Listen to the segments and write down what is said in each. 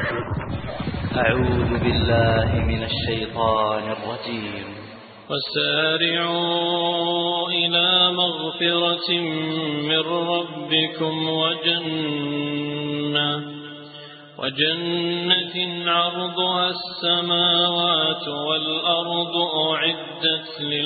أعوذ بالله من الشيطان الرجيم وسارعوا إلى مغفرة من ربكم وجنة وجنة عرضها السماوات والأرض أعدت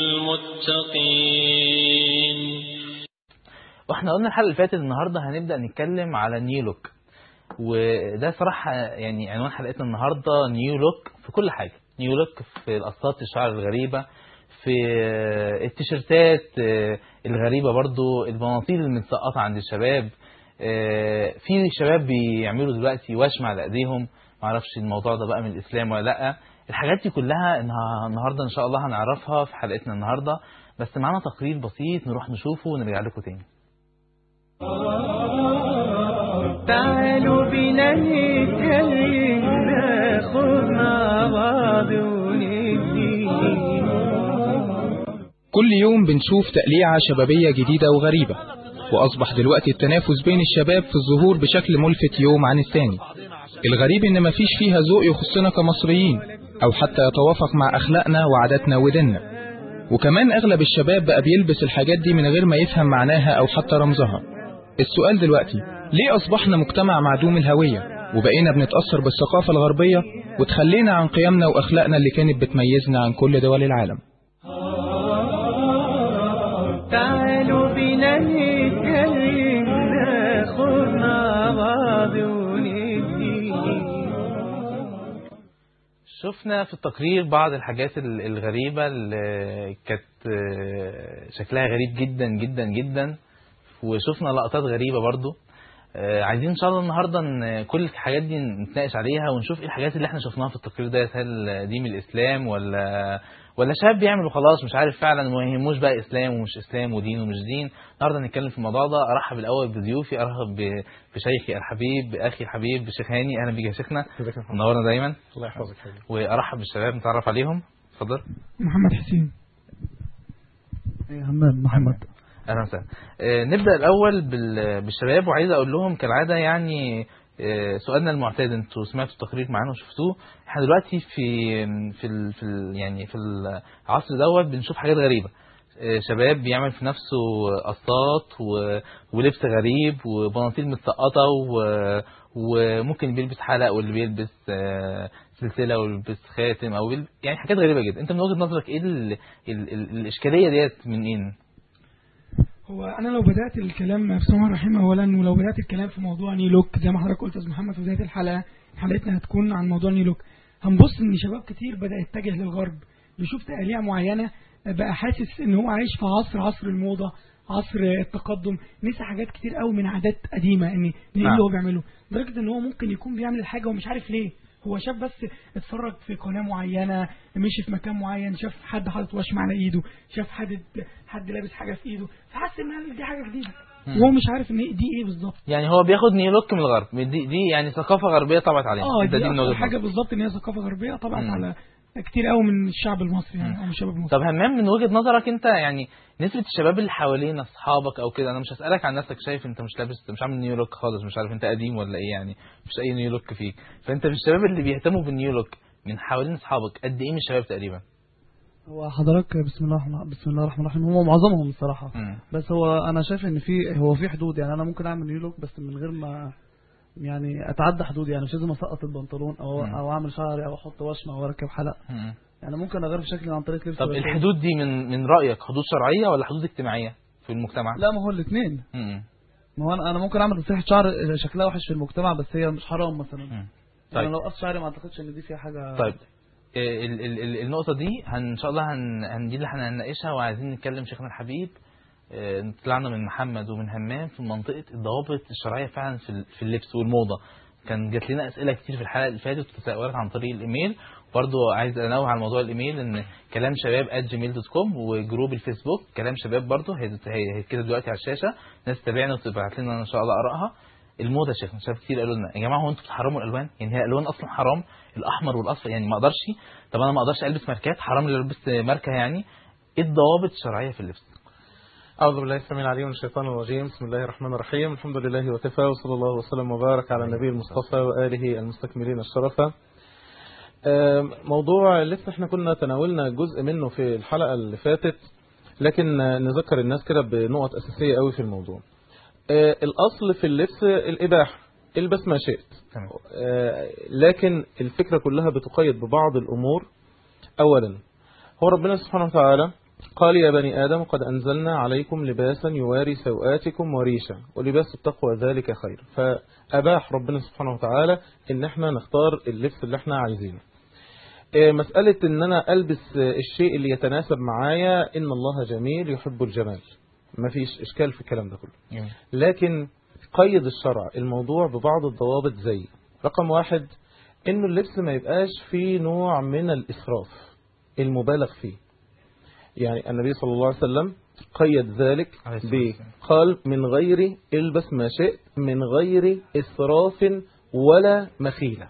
للمتقين واحنا قلنا الحلقه اللي فاتت النهارده هنبدا نتكلم على نيو لوك وده صراحه يعني عنوان حلقتنا النهارده نيو لوك في كل حاجه نيو لوك في القصات الشعر الغريبه في التيشيرتات الغريبه برضو البناطيل المتسقطه عند الشباب في شباب بيعملوا دلوقتي وشم على ايديهم معرفش الموضوع ده بقى من الاسلام ولا لا الحاجات دي كلها النهارده ان شاء الله هنعرفها في حلقتنا النهارده بس معانا تقرير بسيط نروح نشوفه ونرجع لكم تاني تعالوا بنا نتكلم ناخد مع بعض وندي كل يوم بنشوف تقليعة شبابية جديدة وغريبة وأصبح دلوقتي التنافس بين الشباب في الظهور بشكل ملفت يوم عن الثاني الغريب إن مفيش فيها ذوق يخصنا كمصريين أو حتى يتوافق مع أخلاقنا وعاداتنا وديننا وكمان أغلب الشباب بقى بيلبس الحاجات دي من غير ما يفهم معناها أو حتى رمزها السؤال دلوقتي ليه أصبحنا مجتمع معدوم الهوية وبقينا بنتأثر بالثقافة الغربية وتخلينا عن قيمنا وأخلاقنا اللي كانت بتميزنا عن كل دول العالم تعالوا بنا نتكلم ناخد مع بعض وندي شفنا في التقرير بعض الحاجات ال- الغريبة اللي كانت آه، شكلها غريب جدا جدا جدا وشفنا لقطات غريبة برضو آه، عايزين ان شاء الله النهارده ان كل الحاجات دي نتناقش عليها ونشوف ايه الحاجات اللي احنا شفناها في التقرير ده هل دي من الاسلام ولا ولا شاب بيعمل وخلاص مش عارف فعلا وما يهموش بقى اسلام ومش اسلام ودين ومش دين النهارده هنتكلم في الموضوع ده ارحب الاول بضيوفي ارحب ب- بشيخي الحبيب باخي الحبيب بشيخ هاني اهلا بيك يا شيخنا منورنا دايما الله يحفظك حبيبي وارحب بالشباب نتعرف عليهم اتفضل محمد حسين ايه همام محمد اهلا وسهلا آه، نبدا الاول بال- بالشباب وعايز اقول لهم كالعاده يعني آه، سؤالنا المعتاد انتوا سمعتوا التقرير معانا وشفتوه احنا دلوقتي في في ال في ال يعني في العصر دوت بنشوف حاجات غريبه آه، شباب بيعمل في نفسه قصات و- ولبس غريب وبناطيل متسقطه و- وممكن بيلبس حلق واللي بيلبس آه، سلسله واللي بيلبس خاتم او بيلبس يعني حاجات غريبه جدا انت من وجهه نظرك ايه ال ال ال الاشكاليه ديت منين؟ هو انا لو بدات الكلام بسم الله الرحمن اولا ولو بدات الكلام في موضوع نيلوك زي ما حضرتك قلت يا استاذ محمد في بدايه الحلقه حلقتنا هتكون عن موضوع نيلوك هنبص ان شباب كتير بدا يتجه للغرب بيشوف تقاليع معينه بقى حاسس ان هو عايش في عصر عصر الموضه عصر التقدم نسى حاجات كتير قوي من عادات قديمه ان ايه نعم. اللي هو بيعمله لدرجه ان هو ممكن يكون بيعمل الحاجه ومش عارف ليه هو شاف بس اتفرج في قناه معينه مشي في مكان معين شاف حد حاطط وشم على ايده شاف حد حد لابس حاجه في ايده فحس ان دي حاجه جديده مم. وهو مش عارف ان دي ايه بالظبط يعني هو بياخد نيو لوك من الغرب دي, دي يعني ثقافه غربيه طبعت علينا اه انت دي دي من أكتر وجهه حاجه نظرك. بالظبط ان هي ثقافه غربيه طبعا مم. على كتير قوي من الشعب المصري يعني مم. او من الشباب المصري طب همام من وجهه نظرك انت يعني نسبه الشباب اللي حوالينا اصحابك او كده انا مش هسالك عن نفسك شايف انت مش لابس مش عامل نيو لوك خالص مش عارف انت قديم ولا ايه يعني مش اي نيو لوك فيك فانت من الشباب اللي بيهتموا بالنيو لوك من حوالين اصحابك قد ايه من الشباب تقريبا هو حضرتك بسم الله الرحمن بسم الله الرحمن الرحيم هو معظمهم الصراحه مم. بس هو انا شايف ان في هو في حدود يعني انا ممكن اعمل نيو لوك بس من غير ما يعني اتعدى حدودي يعني مش لازم اسقط البنطلون او مم. او اعمل شعري او احط وشم او اركب حلق مم. يعني ممكن اغير في شكلي عن طريق لبس طب بس- الحدود دي من من رايك حدود شرعيه ولا حدود اجتماعيه في المجتمع لا ما هو الاثنين مم. ما هو انا انا ممكن اعمل تسريحه شعر شكلها وحش في المجتمع بس هي مش حرام مثلا مم. يعني طيب لو قص شعري ما اعتقدش ان دي فيها حاجه طيب آه، ال- ال- ال- النقطة دي هن إن شاء الله هن هن- دي اللي احنا هنناقشها وعايزين نتكلم شيخنا الحبيب آه، طلعنا من محمد ومن همام في منطقة الضوابط الشرعية فعلا في ال- في اللبس والموضة كان جات لنا أسئلة كتير في الحلقة اللي فاتت وتساؤلات عن طريق الإيميل برضو عايز أنوه على موضوع الإيميل إن كلام شباب جيميل دوت كوم وجروب الفيسبوك كلام شباب برضو هي هي- هي كده دلوقتي على الشاشة ناس تتابعنا وتبعت لنا إن شاء الله آرائها الموضه يا شيخ شباب كتير قالوا لنا يا جماعه هو انتوا بتحرموا الالوان يعني هي الالوان اصلا حرام الاحمر والاصفر يعني ما اقدرش طب انا ما اقدرش البس ماركات حرام اللي البس ماركه يعني ايه الضوابط الشرعيه في اللبس أعوذ بالله السميع العليم من الشيطان الرجيم بسم الله الرحمن الرحيم الحمد لله وكفى وصلى الله وسلم وبارك على النبي المصطفى وآله المستكملين الشرفة آم، موضوع لسه احنا كنا تناولنا جزء منه في الحلقة اللي فاتت لكن آه، نذكر الناس كده بنقط أساسية قوي في الموضوع آه، الأصل في اللبس الإباحة البس ما شئت تمام. آه، لكن الفكرة كلها بتقيد ببعض الأمور أولا هو ربنا سبحانه وتعالى قال يا بني آدم قد أنزلنا عليكم لباسا يواري سوآتكم وريشا ولباس التقوى ذلك خير فأباح ربنا سبحانه وتعالى إن احنا نختار اللبس اللي احنا عايزينه آه، مسألة إن أنا ألبس آه، الشيء اللي يتناسب معايا إن الله جميل يحب الجمال مفيش إشكال في الكلام ده كله لكن قيد الشرع الموضوع ببعض الضوابط زي رقم واحد انه اللبس ما يبقاش فيه نوع من الاسراف المبالغ فيه يعني النبي صلى الله عليه وسلم قيد ذلك عليه الصلاة ب والسلام. قال من غير البس ما شئت من غير اسراف ولا مخيله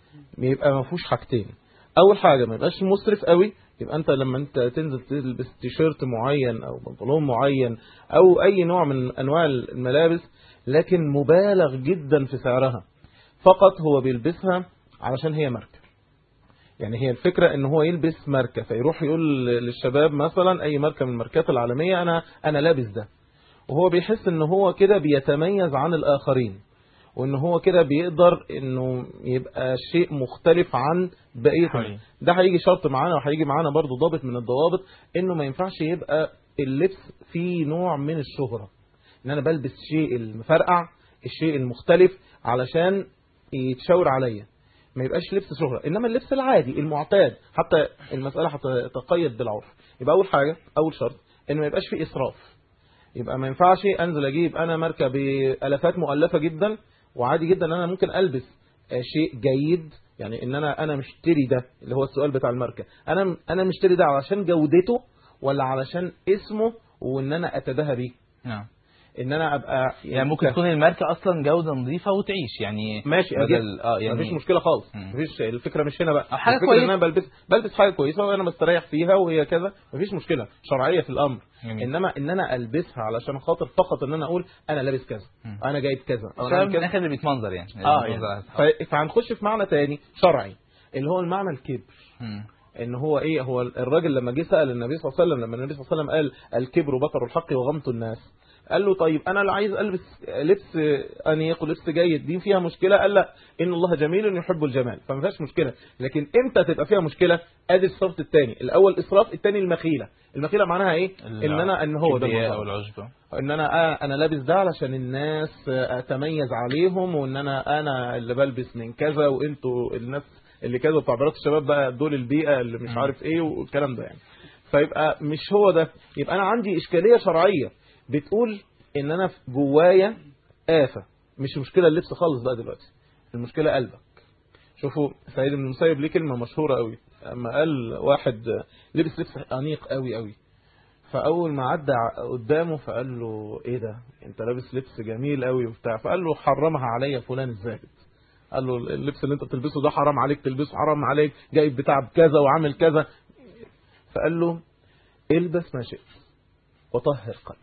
يبقى ما فيهوش حاجتين اول حاجه ما يبقاش مسرف قوي يبقى انت لما انت تنزل تلبس تيشيرت معين او بنطلون معين او اي نوع من انواع الملابس لكن مبالغ جدا في سعرها فقط هو بيلبسها علشان هي ماركه يعني هي الفكرة ان هو يلبس ماركة فيروح يقول للشباب مثلا اي ماركة من الماركات العالمية انا انا لابس ده وهو بيحس ان هو كده بيتميز عن الاخرين وان هو كده بيقدر انه يبقى شيء مختلف عن بقية حقيقي. الناس. ده هيجي شرط معانا وهيجي معانا برضو ضابط من الضوابط انه ما ينفعش يبقى اللبس فيه نوع من الشهرة ان انا بلبس شيء المفرقع الشيء المختلف علشان يتشاور عليا ما يبقاش لبس شهرة انما اللبس العادي المعتاد حتى المسألة هتتقيد بالعرف يبقى اول حاجة اول شرط انه ما يبقاش فيه اسراف يبقى ما ينفعش انزل اجيب انا ماركه بالافات مؤلفه جدا وعادي جدا ان انا ممكن البس آه، شيء جيد يعني ان انا انا مشتري ده اللي هو السؤال بتاع الماركه انا انا مشتري ده علشان جودته ولا علشان اسمه وان انا اتباهى بيه نعم ان انا ابقى يعني ممكن تكون الماركة أصلا جودة نظيفة وتعيش يعني ماشي بدل أجيب. اه يعني مفيش مشكله خالص مم. مفيش الفكره مش هنا بقى أو حاجة الفكرة ان كويسة. انا بلبس بلبس حاجه كويسه وانا مستريح فيها وهي كذا مفيش مشكله شرعيه في الامر جميل. انما ان انا البسها علشان خاطر فقط ان انا اقول انا لابس كذا مم. انا جايب كذا أو أنا عشان عامل من كذا الآخر اللي بيتمنظر يعني اه بيتمنظر يعني على- ف- فهنخش في معنى تاني شرعي اللي هو المعنى الكبر مم. ان هو ايه هو الراجل لما جه سال النبي صلى الله عليه وسلم لما النبي صلى الله عليه وسلم قال الكبر بطر الحق وغمط الناس قال له طيب انا اللي عايز البس لبس انيق ولبس جيد دي فيها مشكله قال لا ان الله جميل يحب الجمال فما فيهاش مشكله لكن امتى تبقى فيها مشكله ادي الصرف الثاني الاول اسراف الثاني المخيله المخيله معناها ايه ان انا ان هو ده الكبرياء الموضوع. او العجب ان انا آه انا لابس ده علشان الناس آه، اتميز عليهم وان انا انا اللي بلبس من كذا وانتوا الناس اللي كذا وتعبيرات الشباب بقى دول البيئه اللي مش مم. عارف ايه والكلام ده يعني فيبقى مش هو ده يبقى انا عندي اشكاليه شرعيه بتقول ان انا في جوايا آفة مش مشكله اللبس خالص بقى دلوقتي المشكله قلبك شوفوا سيد ابن المسيب ليه كلمه مشهوره قوي اما قال واحد لبس لبس انيق قوي قوي فاول ما عدى قدامه فقال له ايه ده انت لابس لبس جميل قوي وبتاع فقال له حرمها عليا فلان الزاهد قال له اللبس اللي انت بتلبسه ده حرام عليك تلبسه حرام عليك جايب بتاع بكذا وعامل كذا فقال له البس ما شئت وطهر قلبك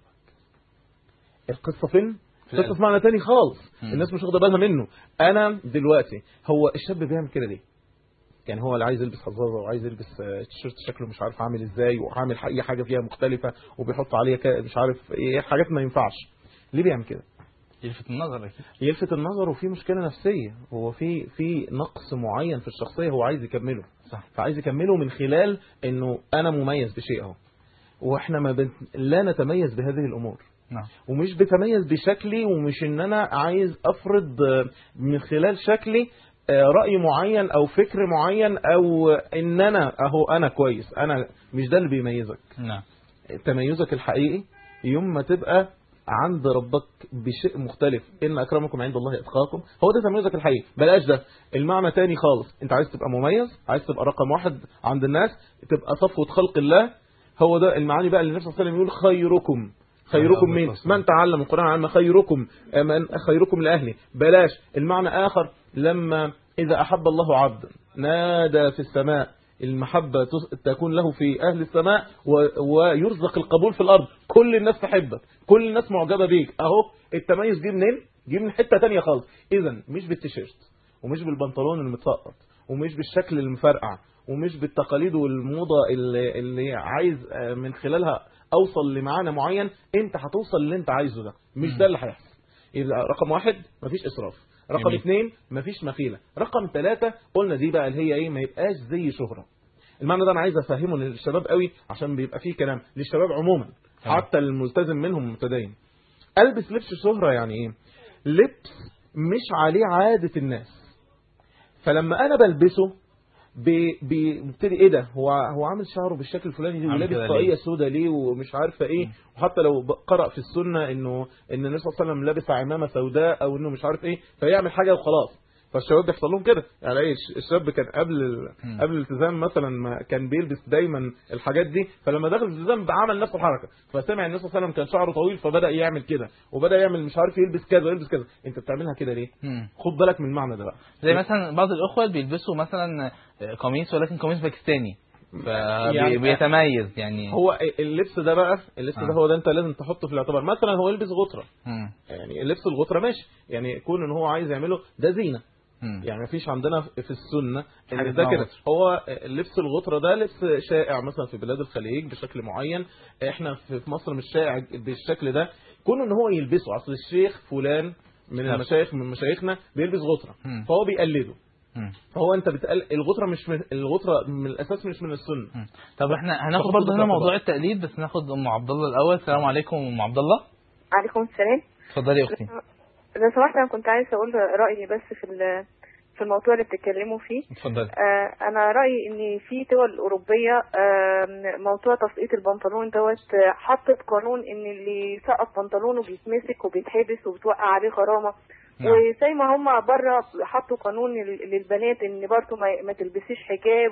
القصه فين في قصه القلب. في معنى تاني خالص مم. الناس مش واخده بالها منه انا دلوقتي هو الشاب بيعمل كده ليه يعني هو اللي عايز يلبس حظاظه وعايز يلبس آه، تيشيرت شكله مش عارف عامل ازاي وعامل اي حاجه فيها مختلفه وبيحط عليه كا- مش عارف ايه حاجات ما ينفعش ليه بيعمل كده يلفت النظر اكيد يلفت النظر وفي مشكله نفسيه هو في في نقص معين في الشخصيه هو عايز يكمله صح فعايز يكمله من خلال انه انا مميز بشيء اهو واحنا ما بن... لا نتميز بهذه الامور نعم ومش بتميز بشكلي ومش ان انا عايز افرض آه، من خلال شكلي آه، رأي معين او فكر معين او ان انا اهو انا كويس انا مش ده اللي بيميزك نعم تميزك الحقيقي يوم ما تبقى عند ربك بشيء مختلف ان اكرمكم عند الله اتقاكم هو ده تميزك الحقيقي بلاش ده المعنى تاني خالص انت عايز تبقى مميز عايز تبقى رقم واحد عند الناس تبقى صفوة خلق الله هو ده المعاني بقى اللي النبي صلى الله عليه وسلم يقول خيركم خيركم من من تعلم القرآن علم خيركم من خيركم لأهله بلاش المعنى آخر لما إذا أحب الله عبدا نادى في السماء المحبة تس- تكون له في أهل السماء و- ويرزق القبول في الأرض كل الناس تحبك كل الناس معجبة بيك أهو التميز جه منين جه من حتة تانية خالص إذا مش بالتيشيرت ومش بالبنطلون المتسقط ومش بالشكل المفرقع ومش بالتقاليد والموضة اللي, اللي عايز آه، من خلالها أوصل لمعنى معين أنت هتوصل اللي أنت عايزه ده مش ده اللي هيحصل يبقى رقم واحد مفيش إسراف رقم جميل. اثنين مفيش مخيلة رقم ثلاثة قلنا دي بقى اللي هي ايه ما يبقاش زي شهرة المعنى ده انا عايز افهمه للشباب قوي عشان بيبقى فيه كلام للشباب عموما تمام. حتى الملتزم منهم المتدين البس لبس شهرة يعني ايه لبس مش عليه عادة الناس فلما انا بلبسه بي- بيبتدي ايه ده هو هو عامل شعره بالشكل الفلاني دي عامل ولابس كده طاقيه ليه؟ سودا ليه ومش عارفه ايه وحتى لو ب- قرأ في السنه انه ان النبي صلى الله عليه وسلم لابس عمامه سوداء او انه مش عارف ايه فيعمل حاجه وخلاص فالشباب بيحصل لهم كده يعني ايه الش- الشاب كان قبل ال- مم. قبل الالتزام مثلا ما كان بيلبس دايما الحاجات دي فلما دخل الالتزام عمل نفس الحركه فسمع النبي صلى الله عليه وسلم كان شعره طويل فبدا يعمل كده وبدا يعمل مش عارف يلبس كذا ويلبس كذا انت بتعملها كده ليه مم. خد بالك من المعنى ده بقى زي مثلا بعض الاخوه بيلبسوا مثلا قميص ولكن قميص باكستاني يعني- فبيتميز يعني هو اللبس ده بقى اللبس آه. ده هو ده انت لازم تحطه في الاعتبار مثلا هو يلبس غطره مم. يعني لبس الغطره ماشي يعني يكون ان هو عايز يعمله ده زينه مم. يعني مفيش عندنا في السنه حاجة ان ده اسمها كده غطرة. هو لبس الغطره ده لبس شائع مثلا في بلاد الخليج بشكل معين احنا في في مصر مش شائع بالشكل ده كون ان هو يلبسه اصل الشيخ فلان من نعم. المشايخ من مشايخنا بيلبس غطره مم. فهو بيقلده مم. فهو انت بتقل الغطره مش من الغطره من الاساس مش من السنه مم. طب احنا هناخد فخد برضه هنا بالك موضوع بقى. التقليد بس ناخد ام عبد الله الاول السلام عليكم ام عبد الله عليكم السلام اتفضلي يا اختي لو سمحت انا كنت عايزه اقول رايي بس في ال- في الموضوع اللي بتتكلموا فيه اتفضلي آه انا رايي ان في دول اوروبيه آه موضوع تسقيط البنطلون دوت آه، حطت قانون ان اللي يسقط بنطلونه بيتمسك وبيتحبس وبتوقع عليه غرامه نعم. وزي ما هم بره حطوا قانون لل- للبنات ان برضه ما, ما تلبسيش حجاب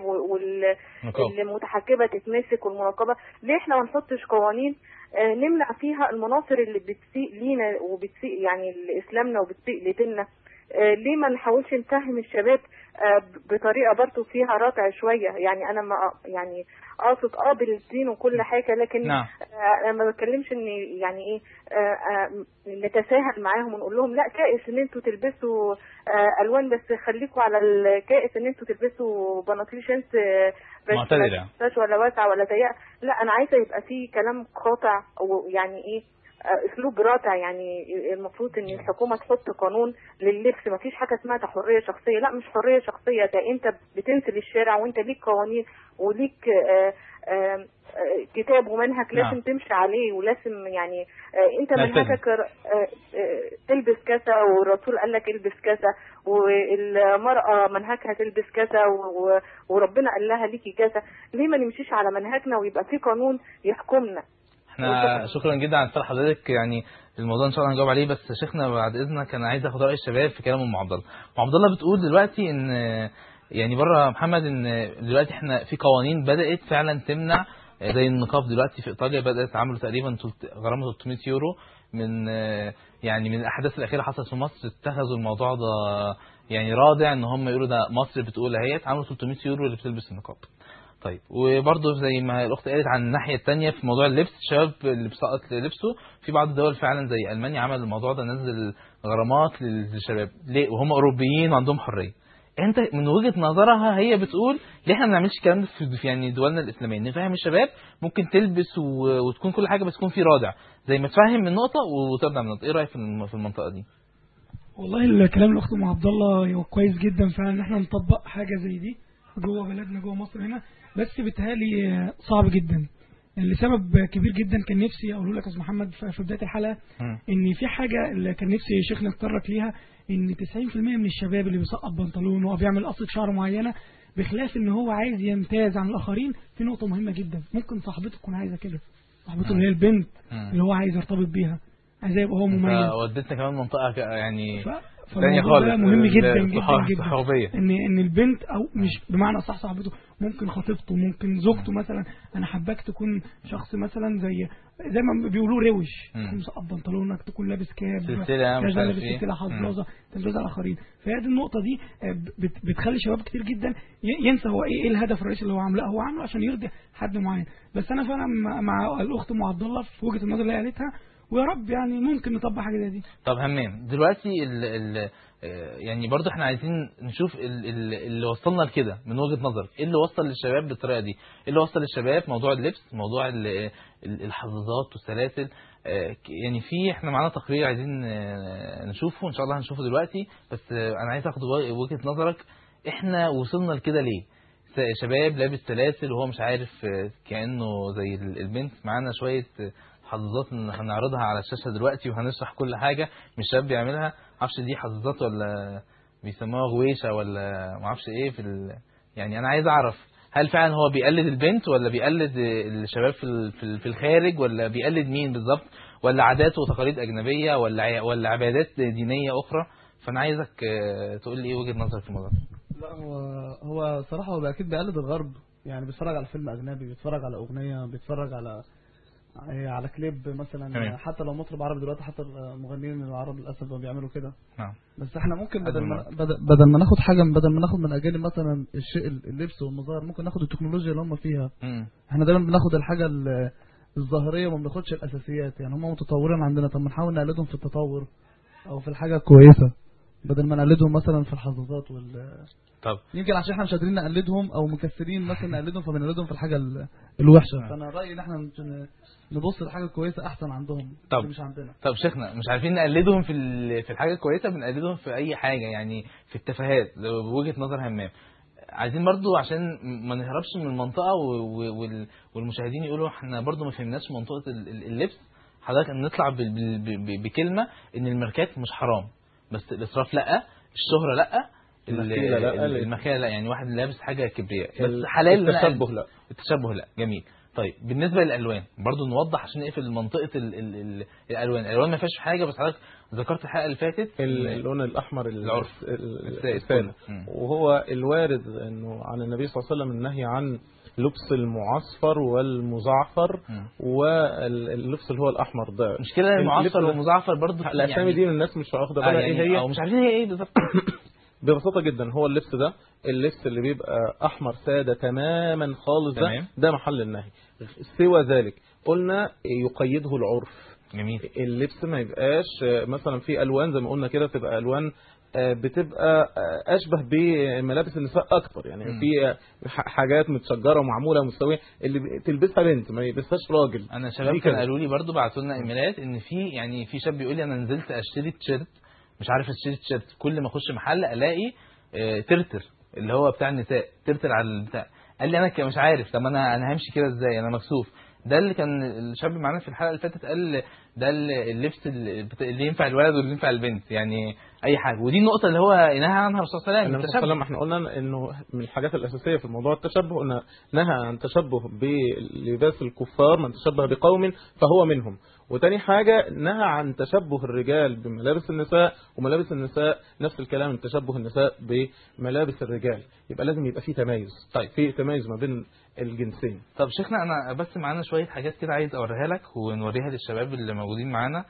نقاب. والمتحجبه تتمسك والمنقبه ليه احنا ما نحطش قوانين آه، نمنع فيها المناصر اللي بتسيء لينا وبتسيء يعني لاسلامنا وبتسيء لديننا آه، ليه ما نحاولش نفهم الشباب آه، ب- بطريقه برضه فيها ردع شويه يعني انا ما يعني اقصد قابل الدين وكل حاجه لكن نعم. آه، انا ما بتكلمش ان يعني ايه آه، آه، نتساهل معاهم ونقول لهم لا كائس ان انتوا تلبسوا آه، الوان بس خليكوا على الكائس ان انتوا تلبسوا بناطيل جينز آه، بس معتدلة. ما تبقاش ولا واسعه ولا ضيقه لا انا عايزه يبقى في كلام قاطع ويعني ايه آه، اسلوب رادع يعني المفروض ان الحكومه تحط قانون لللبس ما فيش حاجه اسمها ده حريه شخصيه لا مش حريه شخصيه ده انت بتنزل الشارع وانت ليك قوانين وليك آه، آه، آه، كتاب ومنهج نعم. لازم تمشي عليه ولازم يعني آه، انت نلتزم. منهجك آه، آه، تلبس كذا والرسول قال لك البس كذا والمرأة منهجها تلبس كذا و- وربنا قال لها ليكي كذا ليه ما نمشيش على منهجنا ويبقى في قانون يحكمنا احنا شكرا جدا على اتصال حضرتك يعني الموضوع ان شاء الله هنجاوب عليه بس شيخنا بعد اذنك انا عايز اخد راي الشباب في كلام ام عبد الله ام عبد الله بتقول دلوقتي ان يعني بره محمد ان دلوقتي احنا في قوانين بدات فعلا تمنع زي النقاب دلوقتي في ايطاليا بدات عملوا تقريبا تلت- غرامه 300 يورو من يعني من الاحداث الاخيره حصلت في مصر اتخذوا الموضوع ده يعني رادع ان هم يقولوا ده مصر بتقول اهيت عملوا 300 يورو اللي بتلبس النقاب طيب وبرضه زي ما الاخت قالت عن الناحيه الثانيه في موضوع اللبس الشباب اللي بيسقط لبسه في بعض الدول فعلا زي المانيا عمل الموضوع ده نزل غرامات للشباب ليه وهم اوروبيين وعندهم حريه انت من وجهه نظرها هي بتقول ليه احنا ما بنعملش الكلام ده في في يعني دولنا الاسلاميه نفهم الشباب ممكن تلبس و... وتكون كل حاجه بس يكون في رادع زي ما تفهم من نقطه وترجع من نقطه ايه رايك في الم- في المنطقه دي والله الكلام الاخت ام عبد الله هو كويس جدا فعلا ان احنا نطبق حاجه زي دي جوه بلدنا جوه مصر هنا بس بيتهيألي صعب جدا لسبب كبير جدا كان نفسي اقوله لك يا استاذ محمد في في بدايه الحلقه مم. ان في حاجه اللي كان نفسي شيخنا يتطرق ليها ان 90% من الشباب اللي بيسقط بنطلونه او بيعمل قصه شعر معينه بخلاف ان هو عايز يمتاز عن الاخرين في نقطه مهمه جدا ممكن صاحبته تكون عايزه كده صاحبته اللي هي البنت مم. اللي هو عايز يرتبط بيها عايز يبقى هو مميز فودتنا كمان منطقه ك- يعني ف- تانية فالموضوع ده خالص مهم جدا ال- جدا الصحا- جدا الصحوبية. ان ان البنت او مش بمعنى صح صاحبته ممكن خطيبته ممكن زوجته مثلا انا حباك تكون شخص مثلا زي زي ما بيقولوا روش مم. تكون مسقط بنطلونك تكون لابس كاب سلسلة، مش كذا عارف لابس إيه. سلسله حظاظه تلبسها على الاخرين فهي دي النقطه دي آه، بت- بتخلي شباب كتير جدا ي- ينسى هو ايه إيه الهدف الرئيسي اللي هو عامله لا، هو عامله عشان يرضي حد معين بس انا فعلا مع- مع الاخت ام عبد الله في وجهه النظر اللي هي قالتها ويا رب يعني ممكن نطبق حاجه زي دي طب همام دلوقتي ال ال آه، يعني برضو احنا عايزين نشوف ال ال اللي وصلنا لكده من وجهة نظرك ايه اللي وصل للشباب بالطريقة دي ايه اللي وصل للشباب موضوع اللبس موضوع ال- ال- الحظاظات والسلاسل آه، ك- يعني في احنا معانا تقرير عايزين آه، نشوفه ان شاء الله هنشوفه دلوقتي بس آه، انا عايز اخد و- وجهة نظرك احنا وصلنا لكده ليه س- شباب لابس سلاسل وهو مش عارف آه، كأنه زي ال- البنت معانا شوية آه، حظاظات إن هنعرضها على الشاشة دلوقتي وهنشرح كل حاجة مش شاب بيعملها معرفش دي حظاظات ولا بيسموها غويشة ولا معرفش ايه في ال... يعني انا عايز اعرف هل فعلا هو بيقلد البنت ولا بيقلد الشباب في ال- في ال- في الخارج ولا بيقلد مين بالظبط ولا عادات وتقاليد اجنبيه ولا ع- ولا عبادات دينيه اخرى فانا عايزك آه، تقول لي ايه وجهه نظرك في الموضوع ده. لا هو هو صراحة هو أكيد بيقلد الغرب يعني بيتفرج على فيلم أجنبي بيتفرج على أغنية بيتفرج على على كليب مثلا تمام. حتى لو مطرب عربي دلوقتي حتى المغنيين العرب للأسف بقوا بيعملوا كده نعم بس احنا ممكن بدل ما أجمل. بدل, بدل ما ناخد حاجة بدل ما ناخد من أجانب مثلا الشيء اللبس والمظاهر ممكن ناخد التكنولوجيا اللي هم فيها مم. احنا دايما بناخد الحاجة ال- الظاهرية وما بناخدش الأساسيات يعني هم متطورين عندنا طب ما نحاول نقلدهم في التطور أو في الحاجة الكويسة بدل ما نقلدهم مثلا في الحظاظات وال طب يمكن عشان احنا مش قادرين نقلدهم او مكسرين مثلا نقلدهم فبنقلدهم في الحاجه ال- الوحشه فانا رايي ان احنا ن- نبص للحاجه الكويسه احسن عندهم طب. اللي مش عندنا طب شيخنا مش عارفين نقلدهم في ال- في الحاجه الكويسه بنقلدهم في اي حاجه يعني في التفاهات لو بوجهه نظر همام عايزين برضو عشان ما نهربش من المنطقه و- و- وال- والمشاهدين يقولوا احنا برضو ما فهمناش منطقه ال- ال- اللبس حضرتك ان نطلع ب- ب- ب- بكلمه ان الماركات مش حرام بس الاسراف لا الشهره لا ال- المخيلة لا. ال- المخيله لا يعني واحد لابس حاجه كبرياء بس ال- حلال إن أنا التشبه ألبس. لا. التشبه لا جميل طيب بالنسبه للالوان برضو نوضح عشان نقفل منطقه ال ال ال الالوان الالوان ما فيهاش حاجه بس حضرتك ذكرت الحلقه اللي فاتت ال- اللون الاحمر ال- العرف. ال- السائد السائد كله. مم. وهو الوارد انه عن النبي صلى الله عليه وسلم النهي عن لبس المعصفر والمزعفر مم. واللبس اللي هو الاحمر ده مشكلة اللبس المعصفر ده- والمزعفر برضو الاسامي دي الناس مش واخده آه بالها يعني ايه هي او مش عارفين هي ايه بالظبط ببساطه جدا هو اللبس ده اللبس اللي بيبقى احمر ساده تماما خالص ده تمام. ده محل النهي سوى ذلك قلنا يقيده العرف جميل اللبس ما يبقاش آه، مثلا في الوان زي ما قلنا كده بتبقى الوان آه، بتبقى آه، اشبه بملابس النساء اكتر يعني مم. في آه، ح- حاجات متشجره ومعموله ومستويه اللي ب- تلبسها بنت ما يلبسهاش راجل انا شباب دي كان كده. قالوا لي برضو بعتوا لنا ايميلات ان في يعني في شاب بيقول لي انا نزلت اشتري تيشيرت مش عارف اشتري تيشيرت كل ما اخش محل الاقي آه، ترتر اللي هو بتاع النساء ترتر على البتاع قال لي انا ك- مش عارف طب انا انا همشي كده ازاي انا مكسوف ده اللي كان الشاب معانا في الحلقه اللي فاتت قال ده اللبس اللي بت- اللي ينفع الولد واللي ينفع البنت يعني اي حاجه ودي النقطه اللي هو نهى عنها الرسول صلى الله عليه النبي وسلم صلى الله عليه التشبه. وسلم احنا قلنا انه من الحاجات الاساسيه في موضوع التشبه قلنا نهى عن تشبه بلباس الكفار من تشبه بقوم فهو منهم وتاني حاجة نهى عن تشبه الرجال بملابس النساء وملابس النساء نفس الكلام من تشبه النساء بملابس الرجال يبقى لازم يبقى في تميز طيب في تميز ما بين الجنسين طب شيخنا انا بس معانا شويه حاجات كده عايز اوريها لك ونوريها للشباب اللي موجودين معانا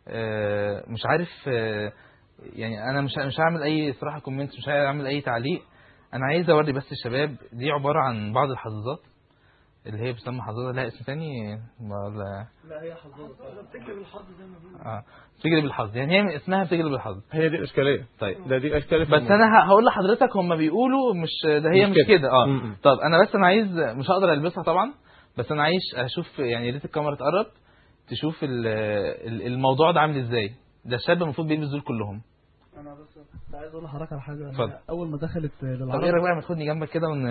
آه، مش عارف آه، يعني انا مش مش هعمل اي صراحه كومنت مش هعمل اي تعليق انا عايز اوري بس الشباب دي عباره عن بعض الحظاظات اللي هي بتسمى حظاظه لها اسم تاني ولا لا هي حظاظ بتكتب الحظ زي ما بيقولوا اه بتجري بالحظ يعني هي من اسمها بتجري بالحظ هي دي الاشكاليه طيب ده دي الاشكاليه في بس الموضوع. انا ه- هقول لحضرتك هم بيقولوا مش ده هي مش مش كده. كده اه م-م. طب انا بس انا عايز مش هقدر البسها طبعا بس انا عايز اشوف يعني يا ريت الكاميرا تقرب تشوف ال- ال- الموضوع ده عامل ازاي ده الشاب المفروض بيلبس دول كلهم انا بس كنت عايز اقول لحضرتك على حاجه اتفضل. هي اول ما دخلت طب ايه للعرب رايك بقى ما تاخدني جنبك كده ون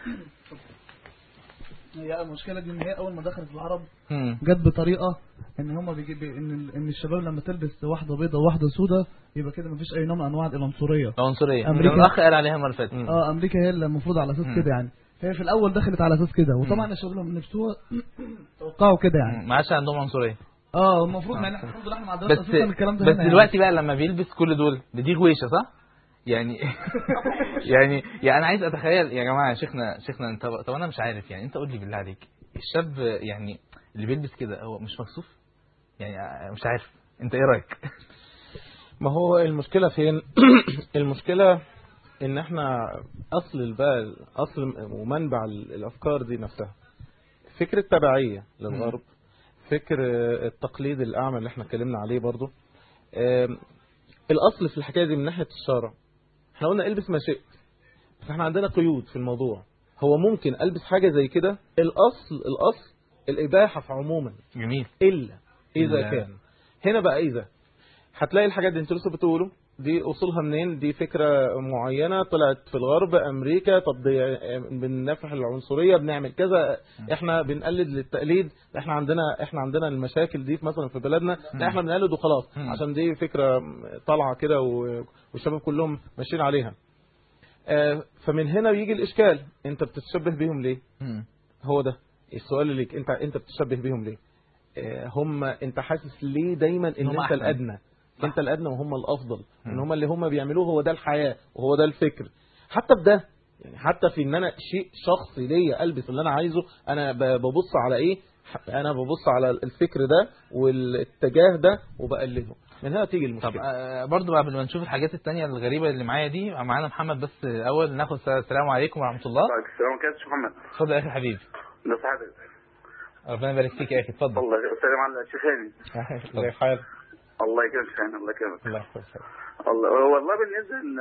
هي المشكله دي ان هي اول ما دخلت العرب مم. جت بطريقه ان هم بيجي بي ان ال- ان الشباب لما تلبس واحده بيضه وواحده سوداء يبقى كده مفيش اي نوع من انواع العنصريه عنصريه أمريكا. الاخ قال عليها المره اللي فاتت اه امريكا هي اللي المفروض على اساس مم. كده يعني فهي في الاول دخلت على اساس كده وطبعا الشباب لما لبسوها توقعوا كده يعني ما عادش عندهم عنصريه اه المفروض يعني الحمد لله احنا ما عندناش بس اساسا الكلام ده بس هنا يعني. دلوقتي بقى لما بيلبس كل دول دي غويشه صح؟ يعني يعني يعني انا عايز اتخيل يا جماعه يا شيخنا شيخنا انت طب انا مش عارف يعني انت قول لي بالله عليك الشاب يعني اللي بيلبس كده هو مش مكسوف؟ يعني مش عارف انت ايه رايك؟ ما هو المشكلة فين المشكلة ان احنا اصل بقى اصل ومنبع الافكار دي نفسها فكر التبعية للغرب فكر التقليد الاعمى اللي احنا اتكلمنا عليه برضو آم، الاصل في الحكاية دي من ناحية الشرع احنا قلنا البس ما شئت فاحنا عندنا قيود في الموضوع هو ممكن البس حاجة زي كده الاصل الاصل الاباحة في عموما جميل الا اذا إلا- كان هنا بقى اذا هتلاقي الحاجات دي انتوا لسه بتقولوا دي اصولها منين دي فكره معينه طلعت في الغرب امريكا طب دي بننافح العنصريه بنعمل كذا احنا بنقلد للتقليد احنا عندنا احنا عندنا المشاكل دي مثلا في بلدنا لا احنا بنقلد وخلاص مم. عشان دي فكره طالعه كده و- والشباب كلهم ماشيين عليها آه، فمن هنا بيجي الاشكال انت بتتشبه بيهم ليه مم. هو ده السؤال اللي ليك انت انت بتشبه بيهم ليه آه، هم انت حاسس ليه دايما ان هم انت أحسن. الادنى صح. انت الادنى وهم الافضل مم. ان هم اللي هم بيعملوه هو ده الحياه وهو ده الفكر حتى بده يعني حتى في ان انا شيء شخصي ليا البس اللي انا عايزه انا ب- ببص على ايه ح- انا ببص على الفكر ده والاتجاه ده وبقلده من هنا تيجي طب المشكله آه، برضو قبل ما نشوف الحاجات التانية الغريبة اللي معايا دي معانا محمد بس اول ناخد السلام عليكم ورحمة الله طيب السلام عليكم يا محمد اتفضل يا اخي حبيبي ده صاحبك ربنا يبارك فيك يا اخي اتفضل الله السلام على شيخاني الله حال الله يكرمك شيخاني الله يكرمك الله يحفظك الله والله بالنسبه ان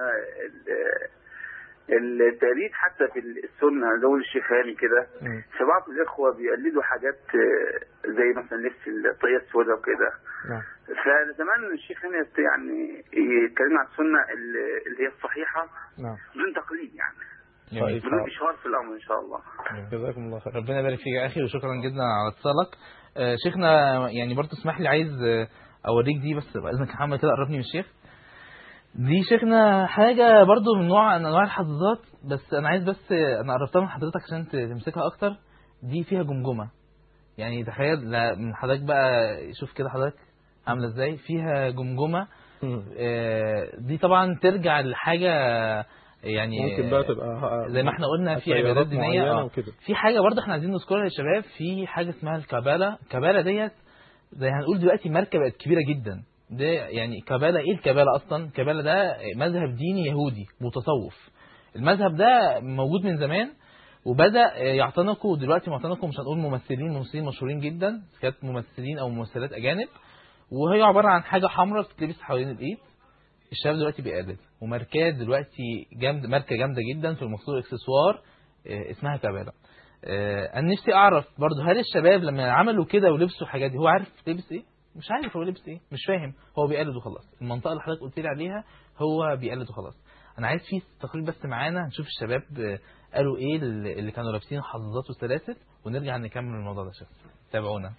ال- التقليد حتى في السنه زي الشيخاني كده مم. في بعض الاخوه بيقلدوا حاجات آه، زي مثلا لبس الطاقيه السوداء وكده نعم فزمان الشيخ هنا يعني يتكلم عن السنه اللي اللي هي الصحيحه نعم بدون تقليد يعني جميل. بدون اشهار في الامر ان شاء الله جزاكم الله خير ربنا يبارك فيك يا اخي وشكرا جدا على اتصالك آه، شيخنا يعني برضو اسمح لي عايز آه، اوريك دي بس باذنك يا محمد كده قربني من الشيخ دي شيخنا حاجة برضو من نوع من انواع الحظاظات بس انا عايز بس آه، انا قربتها من حضرتك عشان ت- تمسكها اكتر دي فيها جمجمة يعني تخيل لا، من حضرتك بقى شوف كده حضرتك عاملة ازاي فيها جمجمة مم. آه، دي طبعا ترجع لحاجة يعني ممكن بقى تبقى زي ما احنا قلنا في تيارات عبادات دينية معينة آه. وكده. في حاجة برضه احنا عايزين نذكرها للشباب في حاجة اسمها الكبالة الكبالة ديت زي هنقول دلوقتي ماركة بقت كبيرة جدا ده يعني كبالة ايه الكبالة اصلا الكبالة ده مذهب ديني يهودي متصوف المذهب ده موجود من زمان وبدا يعتنقوا دلوقتي معتنقوا مش هنقول ممثلين ممثلين مشهورين جدا كانت ممثلين او ممثلات اجانب وهي عباره عن حاجه حمراء بتتلبس حوالين الايد الشباب دلوقتي بيقلد وماركات دلوقتي جامد ماركه جامده جدا في المقصود اكسسوار آه، اسمها كابالا آه، انا نفسي اعرف برضو هل الشباب لما عملوا كده ولبسوا الحاجات دي هو عارف لبس ايه مش عارف هو لبس ايه مش فاهم هو بيقلد وخلاص المنطقه اللي حضرتك قلت لي عليها هو بيقلد وخلاص انا عايز في تقرير بس معانا نشوف الشباب آه، قالوا ايه اللي اللي كانوا لابسين حظاظات وسلاسل ونرجع نكمل الموضوع ده شوف تابعونا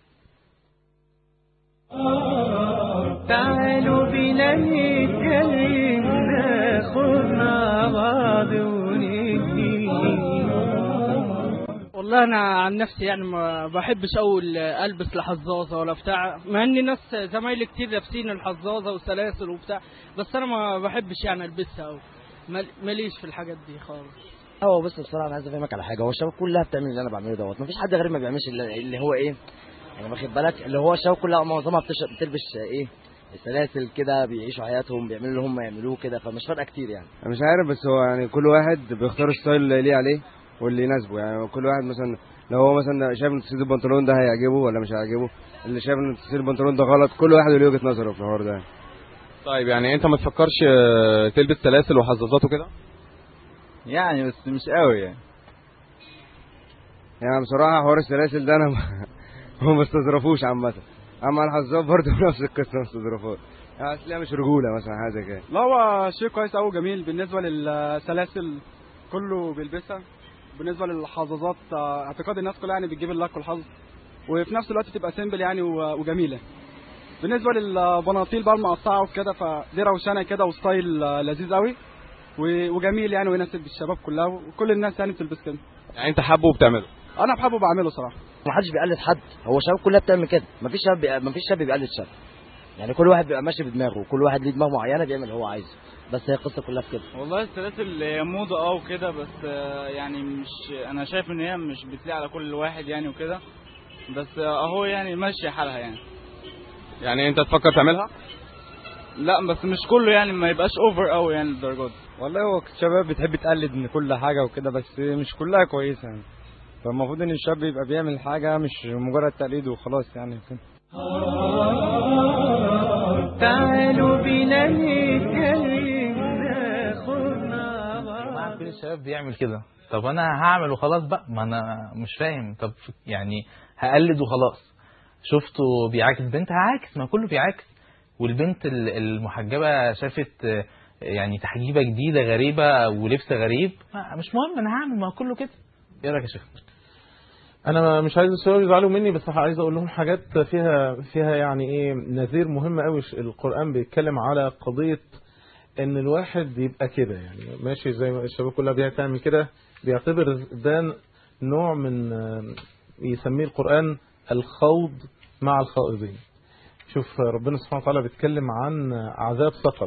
تعالوا بنا نتكلم ناخد مع بعض وندي والله انا عن نفسي يعني ما بحبش اول البس لحظاظه ولا بتاع مع ان ناس زمايلي كتير لابسين الحظاظه وسلاسل وبتاع بس انا ما بحبش يعني البسها أوي مال- ماليش في الحاجات دي خالص هو بص بصراحه انا عايز افهمك على حاجه هو الشباب كلها بتعمل اللي انا بعمله دوت مفيش حد غير ما بيعملش اللي اللي هو ايه يعني واخد بالك اللي هو الشباب كلها معظمها بتش- بتلبس ايه السلاسل كده بيعيشوا حياتهم بيعملوا اللي هم يعملوه كده فمش فارقه كتير يعني أنا مش عارف بس هو يعني كل واحد بيختار الستايل اللي يليق عليه واللي يناسبه يعني كل واحد مثلا لو هو مثلا شايف ان تسيب البنطلون ده هيعجبه ولا مش هيعجبه اللي شايف ان تسيب البنطلون ده غلط كل واحد له وجهه نظره في الحوار ده طيب يعني انت ما تفكرش آه، تلبس سلاسل وحظاظات وكده يعني بس مش قوي يعني يعني بصراحه حوار السلاسل ده انا ما- ما بستظرفوش عامه اما الحظاظ برضه نفس القصه ما بستظرفوش يعني اصل هي مش رجوله مثلا حاجه زي كده لا هو شيء كويس قوي جميل بالنسبه للسلاسل كله بيلبسها بالنسبه للحظاظات آه، اعتقاد الناس كلها يعني بتجيب اللك والحظ وفي نفس الوقت تبقى سيمبل يعني و- وجميله بالنسبه للبناطيل بقى المقطعه وكده فدي روشانه كده وستايل آه، لذيذ قوي و- وجميل يعني ويناسب الشباب كلها وكل الناس يعني بتلبس كده يعني انت حابه وبتعمله انا بحبه بعمله صراحه ما حدش بيقلد حد هو الشباب كلها بتعمل كده ما فيش شاب بي... ما فيش شاب بيقلد شاب يعني كل واحد بيبقى ماشي بدماغه وكل واحد ليه دماغ معينه بيعمل اللي هو عايزه بس هي القصه كلها في كده والله السلاسل هي موضة اه وكده بس آه، يعني مش انا شايف ان هي مش بتليق على كل واحد يعني وكده بس آه، اهو يعني ماشية حالها يعني يعني انت تفكر تعملها لا بس مش كله يعني ما يبقاش اوفر قوي يعني الدرجات دي والله هو الشباب بتحب تقلد من كل حاجة وكده بس مش كلها كويسة يعني فالمفروض ان الشاب يبقى بيعمل حاجة مش مجرد تقليد وخلاص يعني كده تعالوا بنا نتكلم ناخدنا جماعة كل الشباب بيعمل كده طب انا هعمل وخلاص بقى ما انا مش فاهم طب يعني هقلد وخلاص شفته بيعاكس بنت هعاكس ما كله بيعاكس والبنت ال- المحجبة شافت آه، يعني تحجيبة جديدة غريبة ولبس غريب ما- مش مهم انا هعمل ما كله كده ايه رايك يا شيخ انا مش عايز الشباب يزعلوا مني بس عايز اقول لهم حاجات فيها فيها يعني ايه نذير مهم قوي القران بيتكلم على قضيه ان الواحد يبقى كده يعني ماشي زي ما الشباب كلها بتعمل كده بيعتبر ده نوع من آه، يسميه القران الخوض مع الخائضين شوف ربنا سبحانه وتعالى بيتكلم عن عذاب سقر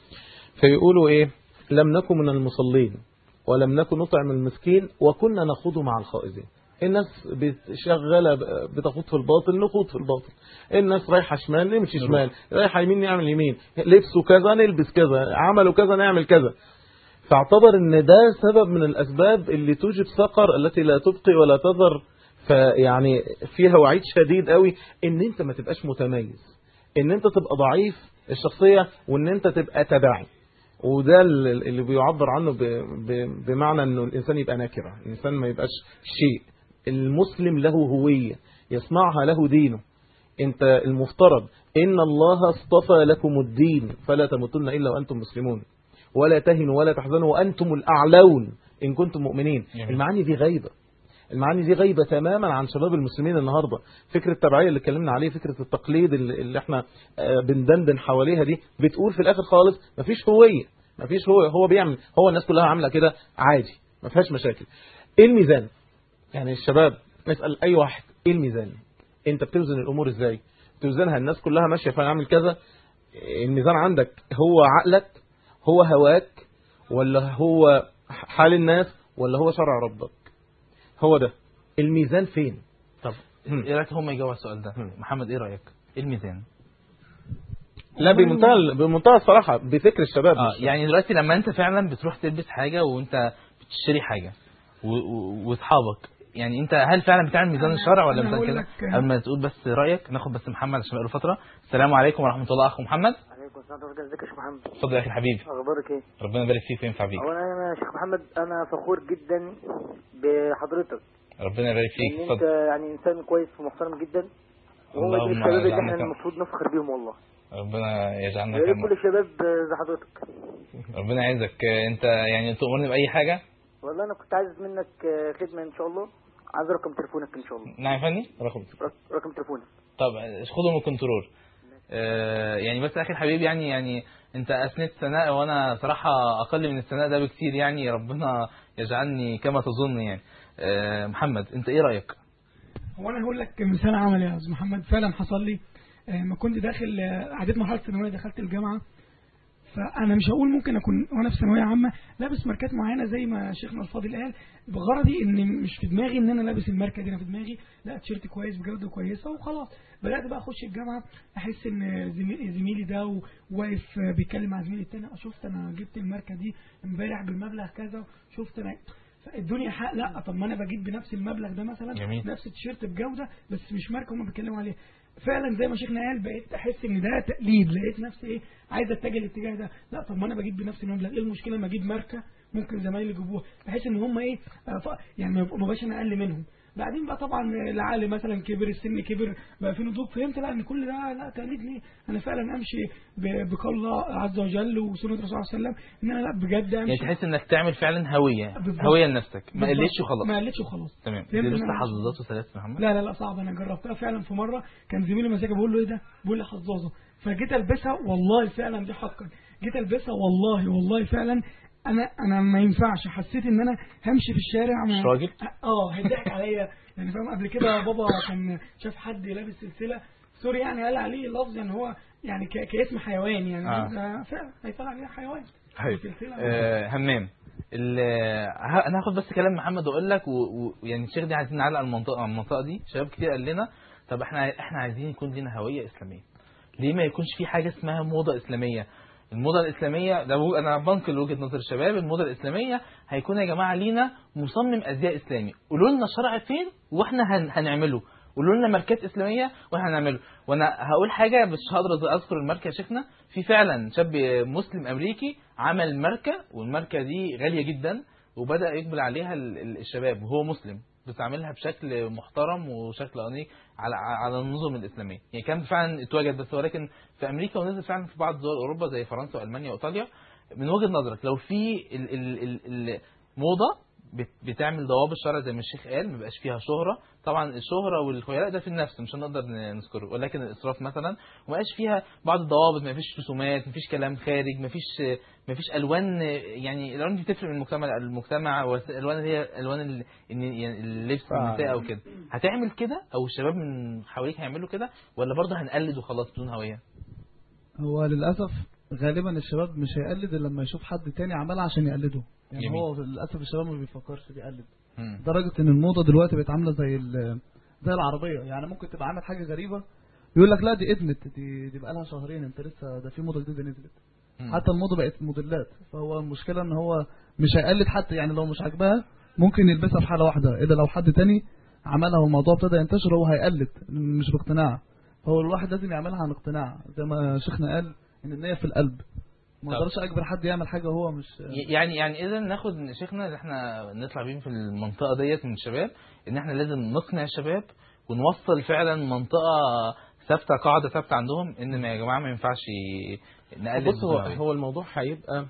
فيقولوا ايه لم نكن من المصلين ولم نكن نطعم المسكين وكنا نخوض مع الخائضين الناس شغالة بتخوض في الباطل نخوض في الباطل الناس رايحة شمال نمشي شمال رايحة يمين نعمل يمين لبسوا كذا نلبس كذا عملوا كذا نعمل كذا فاعتبر ان ده سبب من الاسباب اللي توجب سقر التي لا تبقي ولا تذر فيعني فيها وعيد شديد قوي ان انت ما تبقاش متميز ان انت تبقى ضعيف الشخصية وان انت تبقى تبعي وده اللي بيعبر عنه ب- ب- بمعنى انه الانسان يبقى نكره الانسان ما يبقاش شيء المسلم له هويه يصنعها له دينه انت المفترض ان الله اصطفى لكم الدين فلا تموتن الا وانتم مسلمون ولا تهنوا ولا تحزنوا وانتم الاعلون ان كنتم مؤمنين جميل. المعاني دي غايبه المعاني دي غايبه تماما عن شباب المسلمين النهارده فكره التبعيه اللي اتكلمنا عليه فكره التقليد اللي اللي احنا آه، بندندن حواليها دي بتقول في الاخر خالص مفيش هويه مفيش هو هو بيعمل هو الناس كلها عامله كده عادي ما فيهاش مشاكل ايه الميزان يعني الشباب نسال اي واحد ايه الميزان انت بتوزن الامور ازاي توزنها الناس كلها ماشيه فاعمل كذا الميزان عندك هو عقلك هو هواك ولا هو حال الناس ولا هو شرع ربك هو ده الميزان فين طب ايه رايك هم يجاوبوا على السؤال ده محمد ايه رايك ايه الميزان لا بمنتهى بمنتهى الصراحه بفكر الشباب اه مش- يعني دلوقتي لما انت فعلا بتروح تلبس حاجه وانت بتشتري حاجه و- و- واصحابك يعني انت هل فعلا بتعمل ميزان الشرع ولا أنا ميزان هقول كده لك- قبل ما تقول بس رايك ناخد بس محمد عشان بقاله فتره السلام عليكم ورحمه الله اخو محمد عليكم السلام ورحمة الله ازيك يا شيخ محمد اتفضل يا اخي الحبيب اخبارك ايه ربنا يبارك فيك وينفع بيك اولا انا يا شيخ محمد انا فخور جدا بحضرتك ربنا يبارك فيك ان انت اتفضل يعني انسان كويس ومحترم جدا وهو دول اللهم الشباب اللي اجعلنا احنا كما- المفروض نفخر بيهم والله ربنا يجعلنا يا ريت كما كل الشباب زي حضرتك ربنا يعزك انت يعني تؤمرني باي حاجه والله انا كنت عايز منك خدمة ان شاء الله عايز رقم تليفونك ان شاء الله نعم يا فندم رقم رق- رقم تليفونك طب خدوا من الكنترول آه، يعني بس اخي الحبيب يعني يعني انت اثنيت ثناء وانا صراحه اقل من الثناء ده بكتير يعني ربنا يجعلني كما تظن يعني آه، محمد انت ايه رايك هو انا هقول لك مثال عملي يا استاذ محمد فعلا حصل لي آه، ما كنت داخل آه، عديت مرحله الثانويه دخلت الجامعه فانا مش هقول ممكن اكون وانا في ثانويه عامه لابس ماركات معينه زي ما شيخنا الفاضل قال بغرضي ان مش في دماغي ان انا لابس الماركه دي انا في دماغي لا تيشيرت كويس بجوده كويسه وخلاص بدات بقى اخش الجامعه احس ان زميلي, زميلي ده و- واقف آه، بيتكلم مع زميلي التاني آه، شفت انا جبت الماركه دي امبارح بالمبلغ كذا شفت انا الدنيا حق لا طب ما انا بجيب بنفس المبلغ ده مثلا جميل. نفس التيشيرت بجوده بس مش ماركه هم بيتكلموا عليها فعلا زي ما شيخنا قال بقيت احس ان ده تقليد لقيت نفسي ايه عايز اتجه الاتجاه ده لا طب ما انا بجيب بنفس المبلغ ايه المشكله ما اجيب ماركه ممكن زمايلي يجيبوها بحيث ان هم ايه آه، ف- يعني ما يبقوا- ما بقاش انا اقل منهم بعدين بقى طبعا العقل مثلا كبر السن كبر بقى في نضوج فهمت لا ان كل ده لا تقليد ليه انا فعلا امشي ب- بقول الله عز وجل وسنه الرسول صلى الله عليه وسلم ان انا لا بجد يعني امشي تحس انك تعمل فعلا هويه بالظبط. هويه لنفسك ما بالظبط. قلتش وخلاص ما قلتش وخلاص تمام فهمت دي لسه إن أنا- حظاظات وثلاث محمد لا لا لا صعب انا جربتها فعلا في مره كان زميلي مساكه بقول له ايه ده بيقول لي حظاظه فجيت البسها والله فعلا دي حقا جيت البسها والله والله فعلا انا انا ما ينفعش حسيت ان انا همشي في الشارع ما- مش راجل؟ اه هيضحك عليا يعني فاهم قبل كده بابا كان شاف حد لابس سلسله سوري يعني قال عليه لفظ ان هو يعني ك- كاسم حيوان يعني آه. ده فعلا هيطلع عليه حيوان طيب سلسلة. آه همام ال- ه- انا هاخد بس كلام محمد واقول لك و- ويعني الشيخ دي عايزين نعلق على المنطقه على المنطقه دي شباب كتير قال لنا طب احنا احنا عايزين يكون لنا هويه اسلاميه ليه ما يكونش في حاجه اسمها موضه اسلاميه الموضه الاسلاميه ده بقول- انا بنقل وجهه نظر الشباب الموضه الاسلاميه هيكون يا جماعه لينا مصمم ازياء اسلامي قولوا لنا الشرع فين واحنا هن هنعمله قولوا لنا ماركات اسلاميه واحنا هنعمله وانا هقول حاجه مش هقدر اذكر الماركه يا شيخنا في فعلا شاب مسلم امريكي عمل ماركه والماركه دي غاليه جدا وبدا يقبل عليها ال- ال- الشباب وهو مسلم بس عاملها بشكل محترم وشكل انيق على على النظم الاسلاميه يعني كان فعلا اتوجد بس ولكن في امريكا ونزل فعلا في بعض دول اوروبا زي فرنسا والمانيا وايطاليا من وجهه نظرك لو في ال- ال- ال- الموضه بت- بتعمل ضوابط شرع زي ما الشيخ قال ما بيبقاش فيها شهره طبعا الشهره والخيلاء ده في النفس مش هنقدر ن- نذكره ولكن الاسراف مثلا وما بقاش فيها بعض الضوابط ما فيش رسومات ما فيش كلام خارج ما فيش ما فيش الوان يعني الالوان دي بتفرق من مجتمع للمجتمع والالوان اللي هي الوان ال- إن- يعني اللبس فعلا. النساء او كده هتعمل كده او الشباب من حواليك هيعملوا كده ولا برضه هنقلد وخلاص بدون هويه هو للأسف غالبا الشباب مش هيقلد إلا لما يشوف حد تاني عملها عشان يقلده يعني جميل. هو للأسف الشباب ما بيفكرش بيقلد مم. لدرجة إن الموضة دلوقتي بقت عاملة زي ال- زي العربية يعني ممكن تبقى عامل حاجة غريبة يقول لك لا دي ادمت دي دي بقى لها شهرين انت لسه ده في موضة جديدة نزلت مم. حتى الموضة بقت موديلات فهو المشكلة ان هو مش هيقلد حتى يعني لو مش عاجباها ممكن يلبسها في حالة واحدة اذا لو حد تاني عملها والموضوع ابتدى ينتشر هو هيقلد مش باقتناع فهو الواحد لازم يعملها عن اقتناع زي ما شيخنا قال ان النية في القلب ما طب. اقدرش اجبر حد يعمل حاجة هو مش يعني يعني اذا ناخد شيخنا اللي احنا نطلع بيه في المنطقه ديت من الشباب ان احنا لازم نقنع الشباب ونوصل فعلا منطقه ثابته قاعده ثابته عندهم ان ما يا جماعه ما ينفعش نقلد بص هو بدون هوية. هو الموضوع هيبقى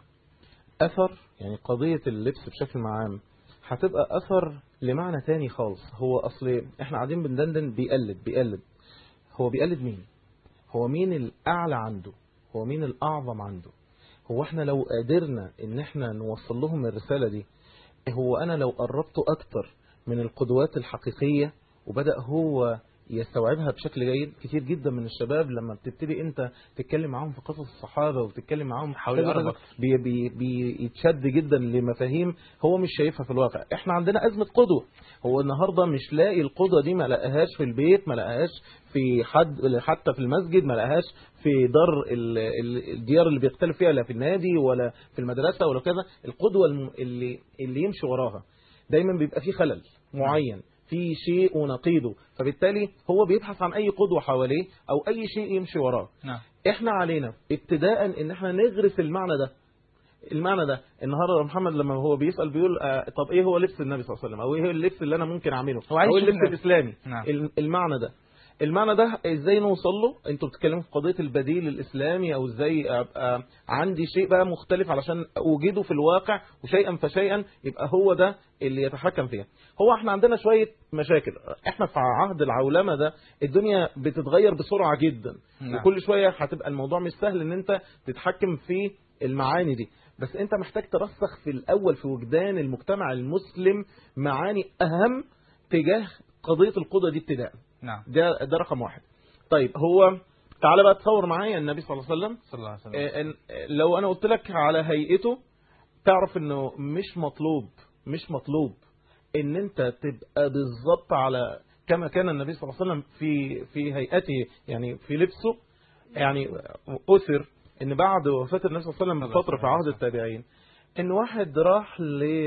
اثر يعني قضيه اللبس بشكل عام هتبقى اثر لمعنى تاني خالص هو اصل احنا قاعدين بندندن بيقلد بيقلد هو بيقلد مين هو مين الاعلى عنده هو مين الاعظم عنده هو احنا لو قدرنا ان احنا نوصل لهم الرساله دي هو انا لو قربته اكتر من القدوات الحقيقيه وبدا هو يستوعبها بشكل جيد كتير جدا من الشباب لما بتبتدي انت تتكلم معاهم في قصص الصحابه وتتكلم معاهم حاول كذا يقرب كذا، أكتر. بي بي بيتشد جدا لمفاهيم هو مش شايفها في الواقع احنا عندنا ازمه قدوه هو النهارده مش لاقي القدوه دي ما لقاهاش في البيت ما لقاهاش في حد حتى في المسجد ما لقاهاش في دار ال- ال- الديار اللي بيختلف فيها لا في النادي ولا في المدرسه ولا كذا القدوه الم- اللي اللي يمشي وراها دايما بيبقى في خلل معين في شيء ونقيضه فبالتالي هو بيبحث عن اي قدوه حواليه او اي شيء يمشي وراه نعم احنا علينا ابتداء ان احنا نغرس المعنى ده المعنى ده النهارده محمد لما هو بيسال بيقول آه طب ايه هو لبس النبي صلى الله عليه وسلم او ايه اللبس اللي انا ممكن اعمله هو عايز او ايه يشوف اللبس النبي. الاسلامي نعم. الم- المعنى ده المعنى ده ازاي نوصل له انتوا بتتكلموا في قضيه البديل الاسلامي او ازاي ابقى عندي شيء بقى مختلف علشان اوجده في الواقع وشيئا فشيئا يبقى هو ده اللي يتحكم فيها هو احنا عندنا شويه مشاكل احنا في عهد العولمه ده الدنيا بتتغير بسرعه جدا نعم. وكل شويه هتبقى الموضوع مش سهل ان انت تتحكم في المعاني دي بس انت محتاج ترسخ في الاول في وجدان المجتمع المسلم معاني اهم تجاه قضيه القدوه دي ابتداء نعم ده ده رقم واحد طيب هو تعالى بقى تصور معايا النبي صلى الله عليه وسلم صلى الله عليه وسلم آه، إن- لو انا قلت لك على هيئته تعرف انه مش مطلوب مش مطلوب ان انت تبقى بالظبط على كما كان النبي صلى الله عليه وسلم في في هيئته يعني في لبسه يعني اثر ان بعد وفاه النبي صلى الله عليه وسلم بفتره في عهد التابعين ان واحد راح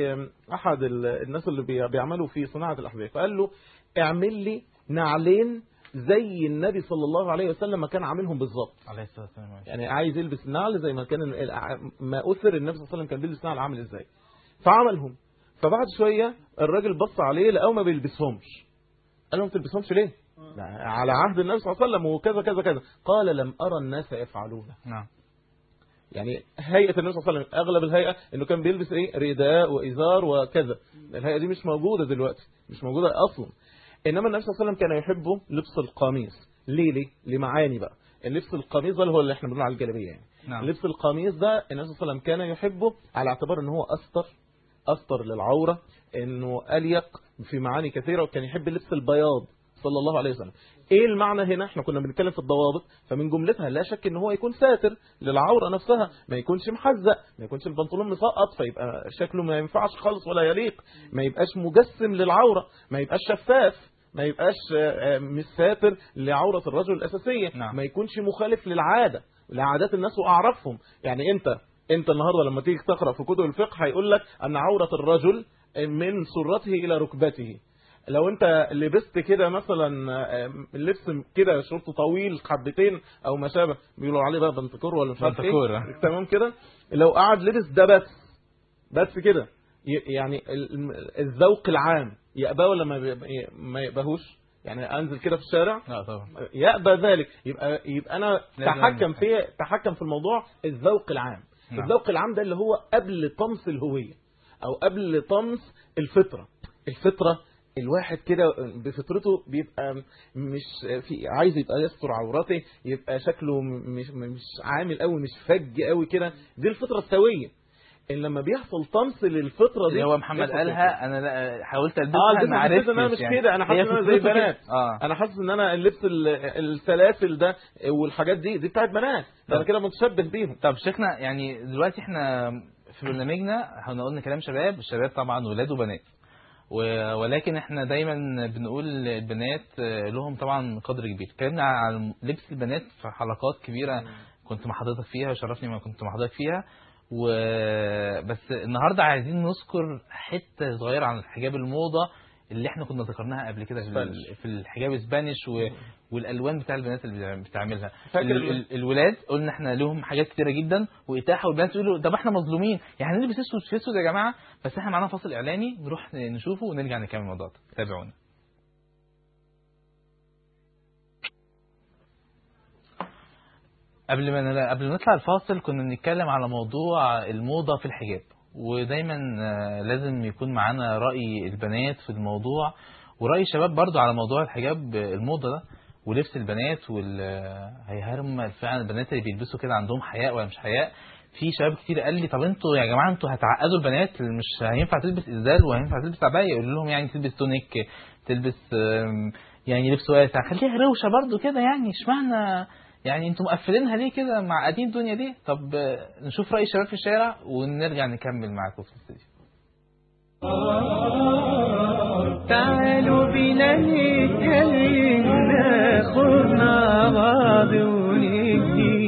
لاحد ال- الناس اللي بي- بيعملوا في صناعه الاحذيه فقال له اعمل لي نعلين زي النبي صلى الله عليه وسلم ما كان عاملهم بالظبط عليه الصلاه والسلام يعني عايز يلبس نعل زي ما كان ال- ما اثر النبي صلى الله عليه وسلم كان بيلبس نعل عامل ازاي فعملهم فبعد شويه الراجل بص عليه لقاه ما بيلبسهمش قال له ما بتلبسهمش ليه ده على عهد النبي صلى الله عليه وسلم وكذا كذا كذا قال لم ارى الناس يفعلونه نعم يعني هيئه النبي صلى الله عليه وسلم اغلب الهيئه انه كان بيلبس ايه رداء وازار وكذا الهيئه دي مش موجوده دلوقتي مش موجوده اصلا انما النبي صلى الله عليه وسلم كان يحب لبس القميص ليه ليه لمعاني بقى اللبس القميص ده اللي هو اللي احنا بنقول على الجلابيه يعني نعم. لبس القميص ده النبي صلى الله عليه وسلم كان يحبه على اعتبار ان هو استر استر للعوره انه اليق في معاني كثيره وكان يحب لبس البياض صلى الله عليه وسلم ايه المعنى هنا احنا كنا بنتكلم في الضوابط فمن جملتها لا شك ان هو يكون ساتر للعوره نفسها ما يكونش محزق ما يكونش البنطلون مسقط فيبقى شكله ما ينفعش خالص ولا يليق ما يبقاش مجسم للعوره ما يبقاش شفاف ما يبقاش آه، آه، مش ساتر لعوره الرجل الاساسيه نعم. ما يكونش مخالف للعاده لعادات الناس واعرافهم يعني انت انت النهارده لما تيجي تقرا في كتب الفقه هيقول لك ان عوره الرجل من سرته الى ركبته لو انت لبست كده مثلا آه، لبس كده شورت طويل حبتين او ما شابه بيقولوا عليه بقى بنتكور ولا مش عارف بنتكور، ايه تمام كده لو قعد لبس ده بس بس كده ي- يعني ال- الذوق العام يقباه ولا ما بي- ما يقبهوش يعني انزل كده في الشارع لا طبعا يقبى ذلك يبقى يبقى انا لازم تحكم في تحكم في الموضوع الذوق العام نعم. الذوق العام ده اللي هو قبل طمس الهويه او قبل طمس الفطره الفطره الواحد كده بفطرته بيبقى مش في عايز يبقى يستر عورته يبقى شكله مش مش عامل قوي مش فج قوي كده دي الفطره السويه ان لما بيحصل طمس للفطره دي اللي هو محمد بيحصل قالها انا لا حاولت اه البسها البس ما حسيت عرفتش ان انا مش يعني. كده انا حاسس هي ان انا زي فكرته كده. بنات اه انا حاسس ان انا اللبس ال- السلاسل ده والحاجات دي دي بتاعت بنات انا طب. كده متشبه بيهم طب شيخنا يعني دلوقتي احنا في برنامجنا احنا قلنا كلام شباب الشباب طبعا ولاد وبنات و- ولكن احنا دايما بنقول البنات آه، لهم طبعا قدر كبير اتكلمنا عن لبس البنات في حلقات كبيره كنت مع حضرتك فيها وشرفني ما كنت مع حضرتك فيها وبس النهارده عايزين نذكر حته صغيره عن الحجاب الموضه اللي احنا كنا ذكرناها قبل كده في ال- سبانيش. في الحجاب اسبانيش و... والالوان بتاع البنات اللي بتعملها فاكر ال- ال- ال- الولاد قلنا احنا لهم حاجات كتيره جدا واتاحه والبنات يقولوا طب احنا مظلومين يعني هنلبس اسود في اسود يا جماعه بس احنا معانا فاصل اعلاني نروح نشوفه ونرجع نكمل الموضوع ده تابعونا قبل ما نلا- قبل ما نطلع الفاصل كنا بنتكلم على موضوع الموضة في الحجاب ودايما آه، لازم يكون معانا رأي البنات في الموضوع ورأي الشباب برضو على موضوع الحجاب آه، الموضة ده ولبس البنات وال آه، هي هم فعلا البنات اللي بيلبسوا كده عندهم حياء ولا مش حياء في شباب كتير قال لي طب انتوا يا جماعه انتوا هتعقدوا البنات مش هينفع تلبس ازدال وهينفع تلبس عبايه يقول لهم يعني تلبس تونيك تلبس آم، يعني لبس واسع خليها روشه برضو كده يعني اشمعنى يعني انتوا مقفلينها ليه كده معقدين الدنيا ليه طب آه، نشوف راي الشباب في الشارع ونرجع نكمل معاكم في الاستوديو تعالوا بنا نتكلم ناخد مع بعض وندي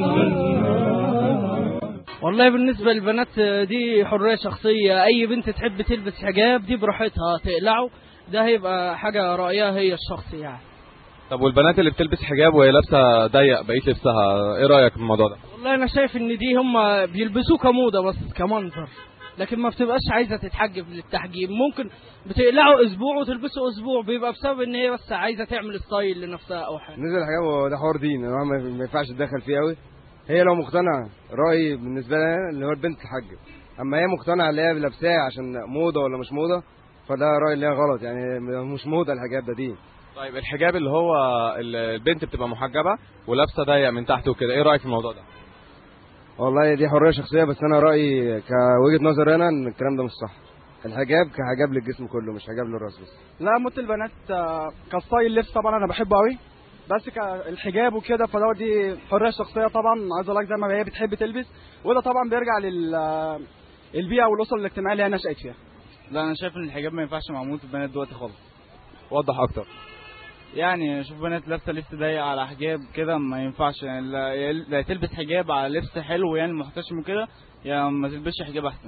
والله بالنسبة للبنات دي حرية شخصية أي بنت تحب تلبس حجاب دي براحتها تقلعه ده هيبقى حاجة رأيها هي الشخصي يعني طب والبنات اللي بتلبس حجاب وهي لابسه ضيق بقيه لبسها ايه رايك في الموضوع ده والله أنا شايف إن دي هم بيلبسوه كموضة بس كمنظر لكن ما بتبقاش عايزة تتحجب للتحجيب ممكن بتقلعه أسبوع وتلبسه أسبوع بيبقى بسبب إن هي بس عايزة تعمل ستايل لنفسها أو حاجة بالنسبه للحجاب هو ده حوار دين الواحد ما ما ينفعش تدخل فيه قوي هي لو مقتنعه رايي بالنسبه لها اللي هو البنت تحجب اما هي مقتنعه اللي هي لابساه عشان موضه ولا مش موضه فده رايي اللي هي غلط يعني مش موضه الحجاب ده دين طيب الحجاب اللي هو ال- البنت بتبقى محجبه ولابسه ضيق من تحت وكده ايه رايك في الموضوع ده والله دي حريه شخصيه بس انا رايي كوجهه نظر انا ان الكلام ده مش صح الحجاب كحجاب للجسم كله مش حجاب للراس بس لا موت البنات آه، كستايل لبس طبعا انا بحبه قوي بس كالحجاب وكده فده دي حريه شخصيه طبعا عايز اقول لك زي ما هي بتحب تلبس وده طبعا بيرجع لل آه، البيئه والاسر الاجتماعيه اللي هي نشات فيها لا انا شايف ان الحجاب ما ينفعش مع موت البنات دلوقتي خالص وضح اكتر يعني شوف بنات لابسه لبس ضيق على حجاب كده ما ينفعش يعني لا لا تلبس حجاب على لبس حلو يعني محتشم وكده يا ما تلبسش حجاب احسن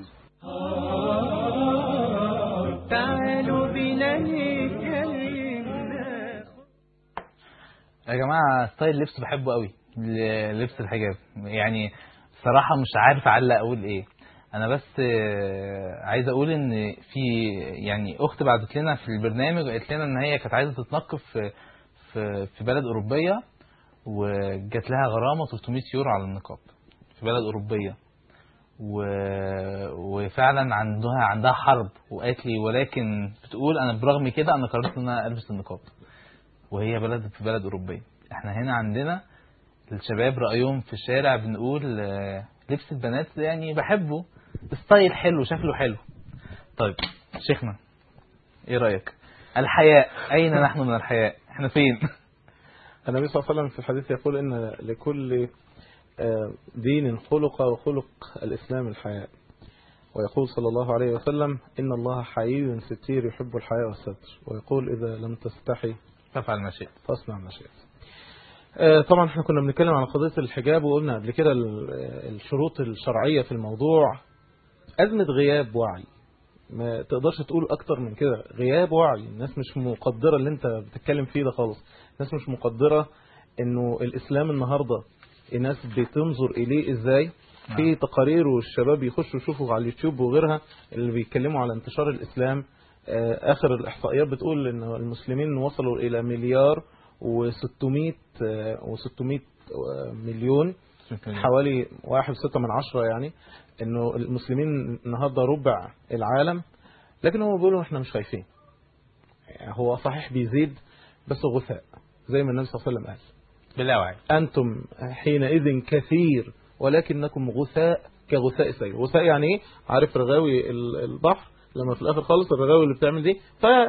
تعالوا بنا نتكلم يا جماعه ستايل لبس بحبه قوي ل- لبس الحجاب يعني صراحه مش عارف اعلق اقول ايه انا بس آه، عايز اقول ان في يعني اخت بعتت لنا في البرنامج وقالت لنا ان هي كانت عايزه تتنقب في في في بلد اوروبيه وجات لها غرامه 300 يورو على النقاب في بلد اوروبيه و... وفعلا عندها عندها حرب وقالت لي ولكن بتقول انا برغم كده انا قررت ان انا البس النقاب وهي بلد في بلد اوروبيه احنا هنا عندنا الشباب رأيهم في الشارع بنقول آه، لبس البنات يعني بحبه ستايل حلو شكله حلو طيب شيخنا ايه رأيك الحياء اين نحن من الحياء احنا فين النبي صلى الله عليه وسلم في الحديث يقول إن لكل آه، دين خلق وخلق الإسلام الحياء ويقول صلى الله عليه وسلم إن الله حيي ستير يحب الحياء والستر ويقول إذا لم تستحي تفعل ما شئت فاصنع ما شئت آه، طبعا احنا كنا بنتكلم عن قضية الحجاب وقلنا قبل كده ال- الشروط الشرعية في الموضوع أزمة غياب وعي ما تقدرش تقول أكتر من كده غياب وعي الناس مش مقدرة اللي انت بتتكلم فيه ده خالص الناس مش مقدرة انه الإسلام النهاردة الناس بتنظر إليه إزاي في تقارير والشباب يخشوا يشوفوا على اليوتيوب وغيرها اللي بيتكلموا على انتشار الإسلام آه، آخر الإحصائيات بتقول إن المسلمين وصلوا إلى مليار و600 و600 مليون حوالي واحد ستة من عشرة يعني إنه المسلمين النهاردة ربع العالم لكن هم بيقولوا إحنا مش خايفين يعني هو صحيح بيزيد بس غثاء زي ما النبي صلى الله عليه وسلم قال بلا وعي أنتم حينئذ كثير ولكنكم غثاء كغثاء السيل غثاء يعني ايه عارف رغاوي ال- البحر لما في الاخر خالص الرغاوي اللي بتعمل دي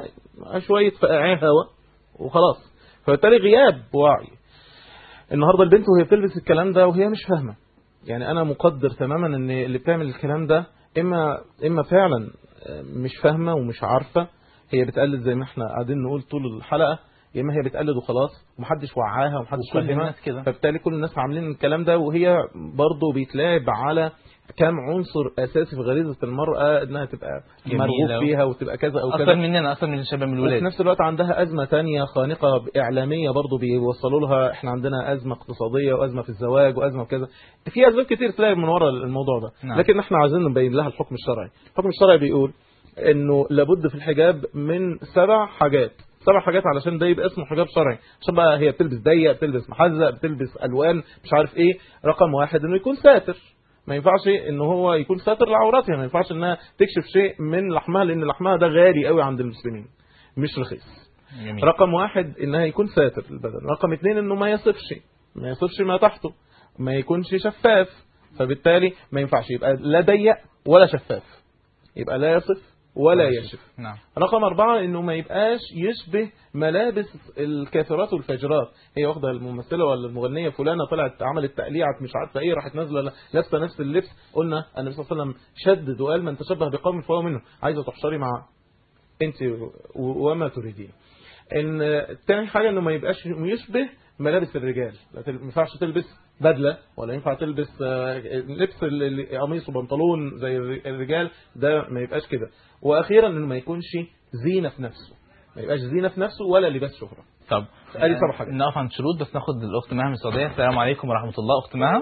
فشويه فقاعين هواء وخلاص فبالتالي غياب وعي النهارده البنت وهي بتلبس الكلام ده وهي مش فاهمه يعني انا مقدر تماما ان اللي بتعمل الكلام ده اما اما فعلا مش فاهمه ومش عارفه هي بتقلد زي ما احنا قاعدين نقول طول الحلقه يا اما هي بتقلد وخلاص ومحدش وعاها ومحدش كل فاهمها الناس كده. فبالتالي كل الناس عاملين الكلام ده وهي برضه بيتلعب على كام عنصر اساسي في غريزه المراه انها تبقى جميلة مرغوب و- فيها وتبقى كذا او كذا اكتر مننا اكتر من الشباب من وفي الولاد نفس الوقت عندها أزمة تانية خانقة إعلامية برضو بيوصلوا لها إحنا عندنا أزمة اقتصادية وأزمة في الزواج وأزمة في كذا في أسباب كتير تلاقي من وراء الموضوع ده نعم. لكن إحنا عايزين نبين لها الحكم الشرعي الحكم الشرعي بيقول إنه لابد في الحجاب من سبع حاجات سبع حاجات علشان ده يبقى اسمه حجاب شرعي عشان بقى هي بتلبس ضيق بتلبس محزق بتلبس ألوان مش عارف إيه رقم واحد إنه يكون ساتر ما ينفعش ان هو يكون ساتر لعوراتها ما ينفعش انها تكشف شيء من لحمها لان لحمها ده غالي قوي عند المسلمين مش رخيص جميل. رقم واحد انها يكون ساتر البدن رقم اتنين انه ما يصفش ما يصفش ما تحته ما يكونش شفاف فبالتالي ما ينفعش يبقى لا ضيق ولا شفاف يبقى لا يصف ولا يشف نعم رقم أربعة إنه ما يبقاش يشبه ملابس الكافرات والفجرات هي واخدة الممثلة ولا المغنية فلانة طلعت عملت تقليعة مش عارفة إيه راحت نازلة لابسة نفس اللبس قلنا النبي صلى الله عليه وسلم شدد وقال من تشبه بقوم فهو منه عايزة تحشري مع أنت و- وما تريدين ان تاني حاجة انه ما يبقاش يشبه ملابس الرجال لا تل- ما ينفعش تلبس بدلة ولا ينفع تلبس آه، لبس ال- ال- قميص وبنطلون زي الر- الرجال ده ما يبقاش كده واخيرا انه ما يكونش زينة في نفسه ما يبقاش زينة في نفسه ولا لباس شهرة طب ادي سبع حاجات نقف عند شروط بس ناخد الاخت مها من السعوديه السلام عليكم ورحمه الله اخت مها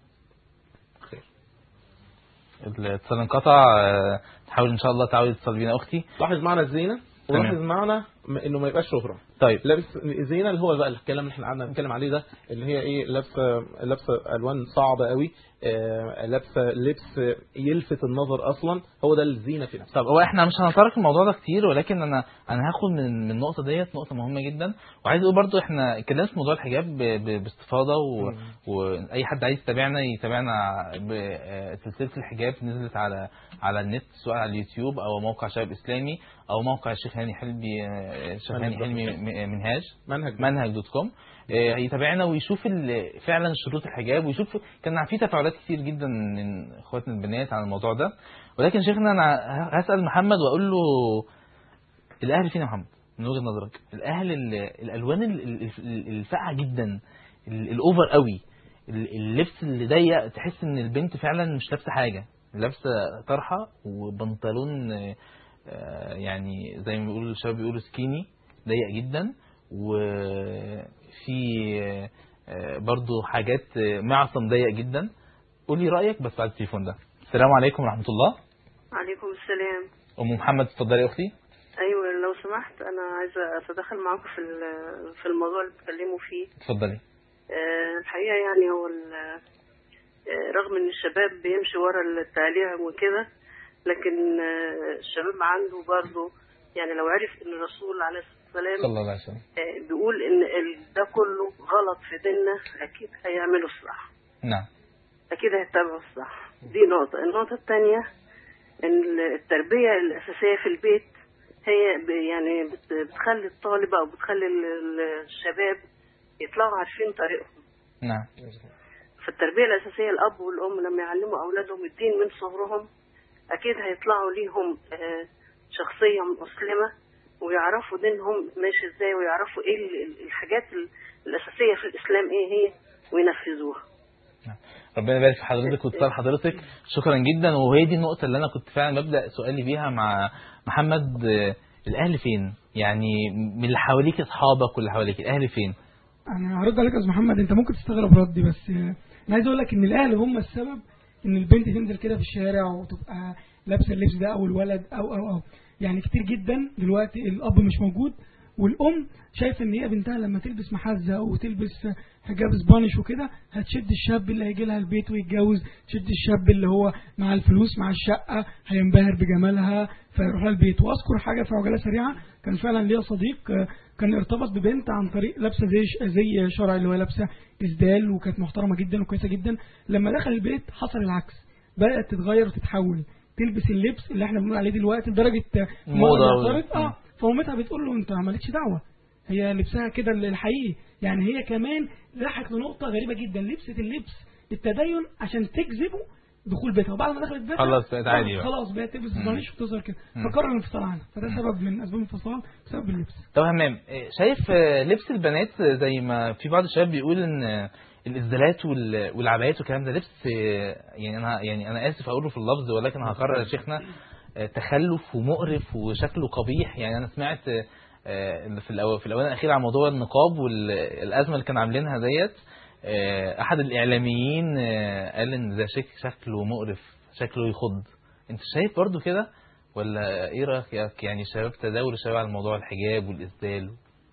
الاتصال انقطع آه، نحاول ان شاء الله تعاودي تتصل بينا اختي لاحظ معنى الزينة تمام. ولاحظ معنى م- انه ما يبقاش شهرة طيب لابس زينة اللي هو بقى الكلام اللي احنا قعدنا نتكلم عليه ده اللي هي ايه لابسه لابسه الوان صعبه قوي آه، لابسه لبس يلفت النظر اصلا هو ده الزينه في نفسه طب هو احنا مش هنتطرق الموضوع ده كتير ولكن انا انا هاخد من من النقطه ديت نقطه مهمه جدا وعايز اقول برضو احنا اتكلمنا في موضوع الحجاب ب- ب- باستفاضه و... واي حد عايز يتابعنا يتابعنا بسلسله الحجاب نزلت على على النت سواء على اليوتيوب او موقع شباب اسلامي او موقع الشيخ هاني حلمي آه، الشيخ هاني حلمي م- منهاج منهج منهج دوت كوم آه، يتابعنا ويشوف ال- فعلا شروط الحجاب ويشوف كان في تفاعلات كتير جدا من اخواتنا البنات عن الموضوع ده ولكن شيخنا انا هسال محمد واقول له الاهل فين يا محمد من وجهه نظرك الاهل ال- الالوان ال- ال- ال- الفاقعه جدا ال- الاوفر قوي ال- اللبس اللي ضيق تحس ان البنت فعلا مش لابسه حاجه لابسه طرحه وبنطلون آه، آه، يعني زي ما بيقولوا الشباب بيقولوا سكيني ضيق جدا وفي آه، برضو حاجات آه، معصم ضيق جدا قولي رايك بس بعد التليفون ده السلام عليكم ورحمه الله عليكم السلام ام محمد اتفضلي يا اختي ايوه لو سمحت انا عايزه اتدخل معاكم في ال- في الموضوع اللي بتتكلموا فيه اتفضلي آه، الحقيقه يعني هو ال- آه، رغم ان الشباب بيمشي ورا التعليم وكده لكن آه، الشباب عنده برضه يعني لو عرف ان الرسول عليه الصلاه والسلام صلى الله عليه وسلم آه، بيقول ان ال- ده كله غلط في ديننا اكيد هيعملوا الصح نعم اكيد هيتبعوا الصح دي نقطه النقطه الثانيه ان التربيه الاساسيه في البيت هي ب- يعني بت- بتخلي الطالب او بتخلي ال- ال- الشباب يطلعوا عارفين طريقهم نعم فالتربيه الاساسيه الاب والام لما يعلموا اولادهم الدين من صغرهم اكيد هيطلعوا ليهم آه، شخصيه مسلمه ويعرفوا دينهم ماشي ازاي ويعرفوا ايه ال- ال- الحاجات ال- الاساسيه في الاسلام ايه هي وينفذوها ربنا يبارك في حضرتك واتصال حضرتك شكرا جدا وهي دي النقطة اللي أنا كنت فعلا ببدأ سؤالي بيها مع محمد آه، الأهل فين؟ يعني من اللي حواليك أصحابك واللي حواليك الأهل فين؟ انا هرد عليك يا استاذ محمد انت ممكن تستغرب ردي بس آه، انا عايز اقول لك ان الاهل هم السبب ان البنت تنزل كده في الشارع وتبقى لابسه اللبس ده او الولد او او او يعني كتير جدا دلوقتي الاب مش موجود والام شايفه ان هي بنتها لما تلبس محزه وتلبس حجاب سبانيش وكده هتشد الشاب اللي هيجي لها البيت ويتجوز تشد الشاب اللي هو مع الفلوس مع الشقه هينبهر بجمالها فيروح لها البيت واذكر حاجه في عجاله سريعه كان فعلا ليا صديق آه، كان ارتبط ببنت عن طريق لابسه زي زي شرع اللي هو لابسه اسدال وكانت محترمه جدا وكويسه جدا لما دخل البيت حصل العكس بدات تتغير وتتحول تلبس اللبس اللي احنا بنقول عليه دلوقتي لدرجه آه، موضة مرة و- بيعترض، اه فمامتها بتقول له انت مالكش دعوه هي لبسها كده الحقيقي يعني هي كمان راحت لنقطه غريبه جدا لبست اللبس التدين عشان تجذبه دخول بيتها وبعد ما دخلت بيتها خلاص بقت عادي بقى. خلاص بقت تلبس مم. زبانيش وتظهر كده مم. فقرر الانفصال عنها فده سبب من اسباب الانفصال بسبب اللبس طب همام آه، شايف آه، لبس البنات آه، زي ما في بعض الشباب بيقول ان آه، الازدالات وال- والعبايات والكلام ده لبس آه، يعني انا يعني انا اسف اقوله في اللفظ ولكن هكرر يا شيخنا آه، تخلف ومقرف وشكله قبيح يعني انا سمعت آه، آه، في الأو- في الاونه الاخيره عن موضوع النقاب والازمه اللي كانوا عاملينها ديت آه، احد الاعلاميين آه، قال ان ده شك شكله مقرف شكله يخض انت شايف برضو كده ولا ايه رايك يعني شباب تداول الشباب على موضوع الحجاب والاسدال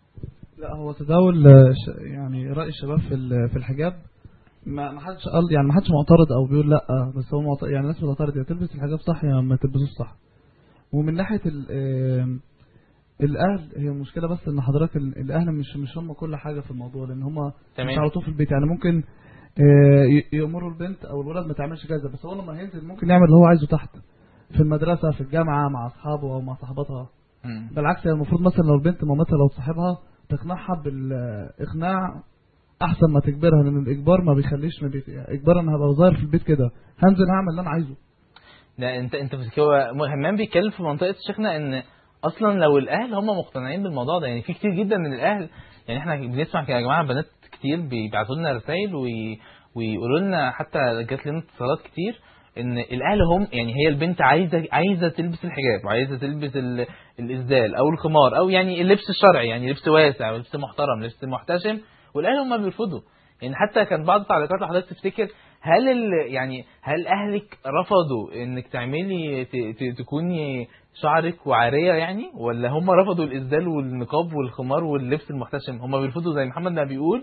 لا هو تداول آه، ش- يعني رأي الشباب في ال- في الحجاب ما ما حدش قال يعني ما حدش معترض او بيقول لا بس هو معترض يعني الناس بتعترض يا تلبس الحجاب صح يا ما تلبسوش صح ومن ناحيه ال- آم، الاهل هي المشكله بس ان حضرتك ال- الاهل مش مش هم كل حاجه في الموضوع لان هم تمام. مش على طول في البيت يعني ممكن آه، ي- يأمروا البنت او الولد ما تعملش كذا بس هو لما هينزل ممكن يعمل اللي هو عايزه تحت في المدرسه في الجامعه مع اصحابه او مع صاحباتها بالعكس هي المفروض مثلا لو البنت مامتها لو تصاحبها تقنعها بالاقناع احسن ما تجبرها لان الاجبار ما بيخليش ما بي... اجبار انا هبقى ظاهر في البيت كده هنزل هعمل اللي انا عايزه لا انت انت بت- هو همام بيتكلم في منطقه شيخنا ان اصلا لو الاهل هم مقتنعين بالموضوع ده يعني في كتير جدا من الاهل يعني احنا بنسمع يا جماعه بنات كتير بيبعتوا لنا رسائل وي... ويقولوا لنا حتى جات لنا اتصالات كتير ان الاهل هم يعني هي البنت عايزه عايزه تلبس الحجاب وعايزه تلبس ال... الاسدال او الخمار او يعني اللبس الشرعي يعني لبس واسع لبس محترم لبس محتشم والاهل هم بيرفضوا يعني حتى كان بعض التعليقات اللي حضرتك تفتكر هل ال... يعني هل اهلك رفضوا انك تعملي ت... ت... تكوني شعرك وعاريه يعني ولا هم رفضوا الاسدال والنقاب والخمار واللبس المحتشم هم بيرفضوا زي محمد ما بيقول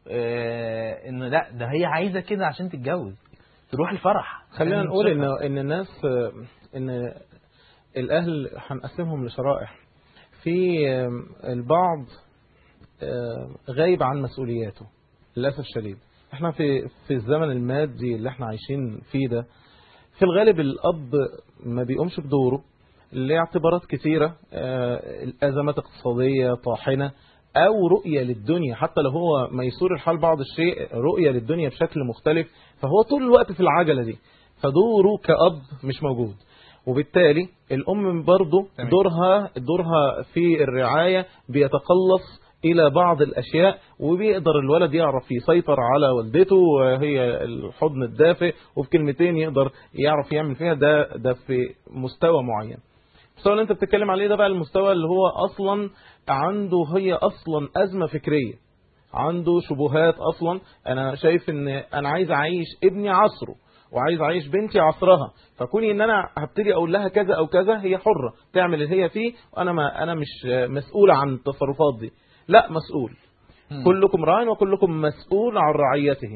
آه انه لا ده هي عايزه كده عشان تتجوز تروح الفرح خلينا يعني نقول مش ان شرط. ان الناس آه، ان الاهل هنقسمهم لشرائح في آه، البعض آه، غايب عن مسؤولياته للاسف الشديد احنا في في الزمن المادي اللي احنا عايشين فيه ده في الغالب الاب ما بيقومش بدوره لاعتبارات كثيره آه، الازمات اقتصاديه طاحنه او رؤيه للدنيا حتى لو هو ميسور الحال بعض الشيء رؤيه للدنيا بشكل مختلف فهو طول الوقت في العجله دي فدوره كأب مش موجود وبالتالي الأم برضه تمام. دورها دورها في الرعاية بيتقلص إلى بعض الأشياء وبيقدر الولد يعرف يسيطر على والدته وهي الحضن الدافئ وفي كلمتين يقدر يعرف يعمل فيها ده ده في مستوى معين المستوى اللي انت بتتكلم عليه ده بقى المستوى اللي هو اصلا عنده هي اصلا ازمه فكريه عنده شبهات اصلا انا شايف ان انا عايز اعيش ابني عصره وعايز اعيش بنتي عصرها فكوني ان انا هبتدي اقول لها كذا او كذا هي حره تعمل اللي هي فيه وانا ما انا مش مسؤوله عن التصرفات دي لا مسؤول كلكم راع وكلكم مسؤول عن رعيته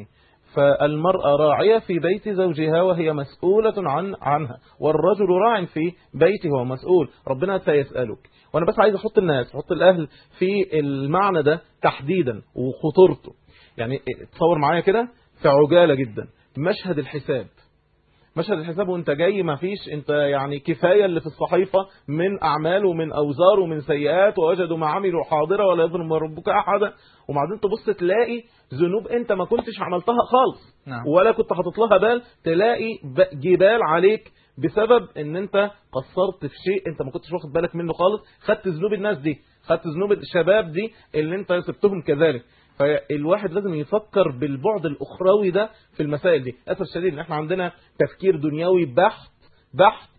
فالمرأة راعية في بيت زوجها وهي مسؤولة عن عنها والرجل راع في بيته ومسؤول ربنا سيسألك وأنا بس عايز أحط الناس أحط الأهل في المعنى ده تحديدا وخطورته يعني تصور معايا كده في عجالة جدا مشهد الحساب مشهد الحساب وانت جاي ما فيش انت يعني كفاية اللي في الصحيفة من أعمال ومن أوزار ومن سيئات ووجدوا ما عملوا حاضرة ولا يظلم ربك أحدا وبعدين تبص تلاقي ذنوب انت ما كنتش عملتها خالص نعم. ولا كنت حاطط لها بال تلاقي ب- جبال عليك بسبب ان انت قصرت في شيء انت ما كنتش واخد بالك منه خالص خدت ذنوب الناس دي خدت ذنوب الشباب دي اللي انت سبتهم كذلك فالواحد لازم يفكر بالبعد الاخروي ده في المسائل دي اسف شديد ان احنا عندنا تفكير دنيوي بحت بحت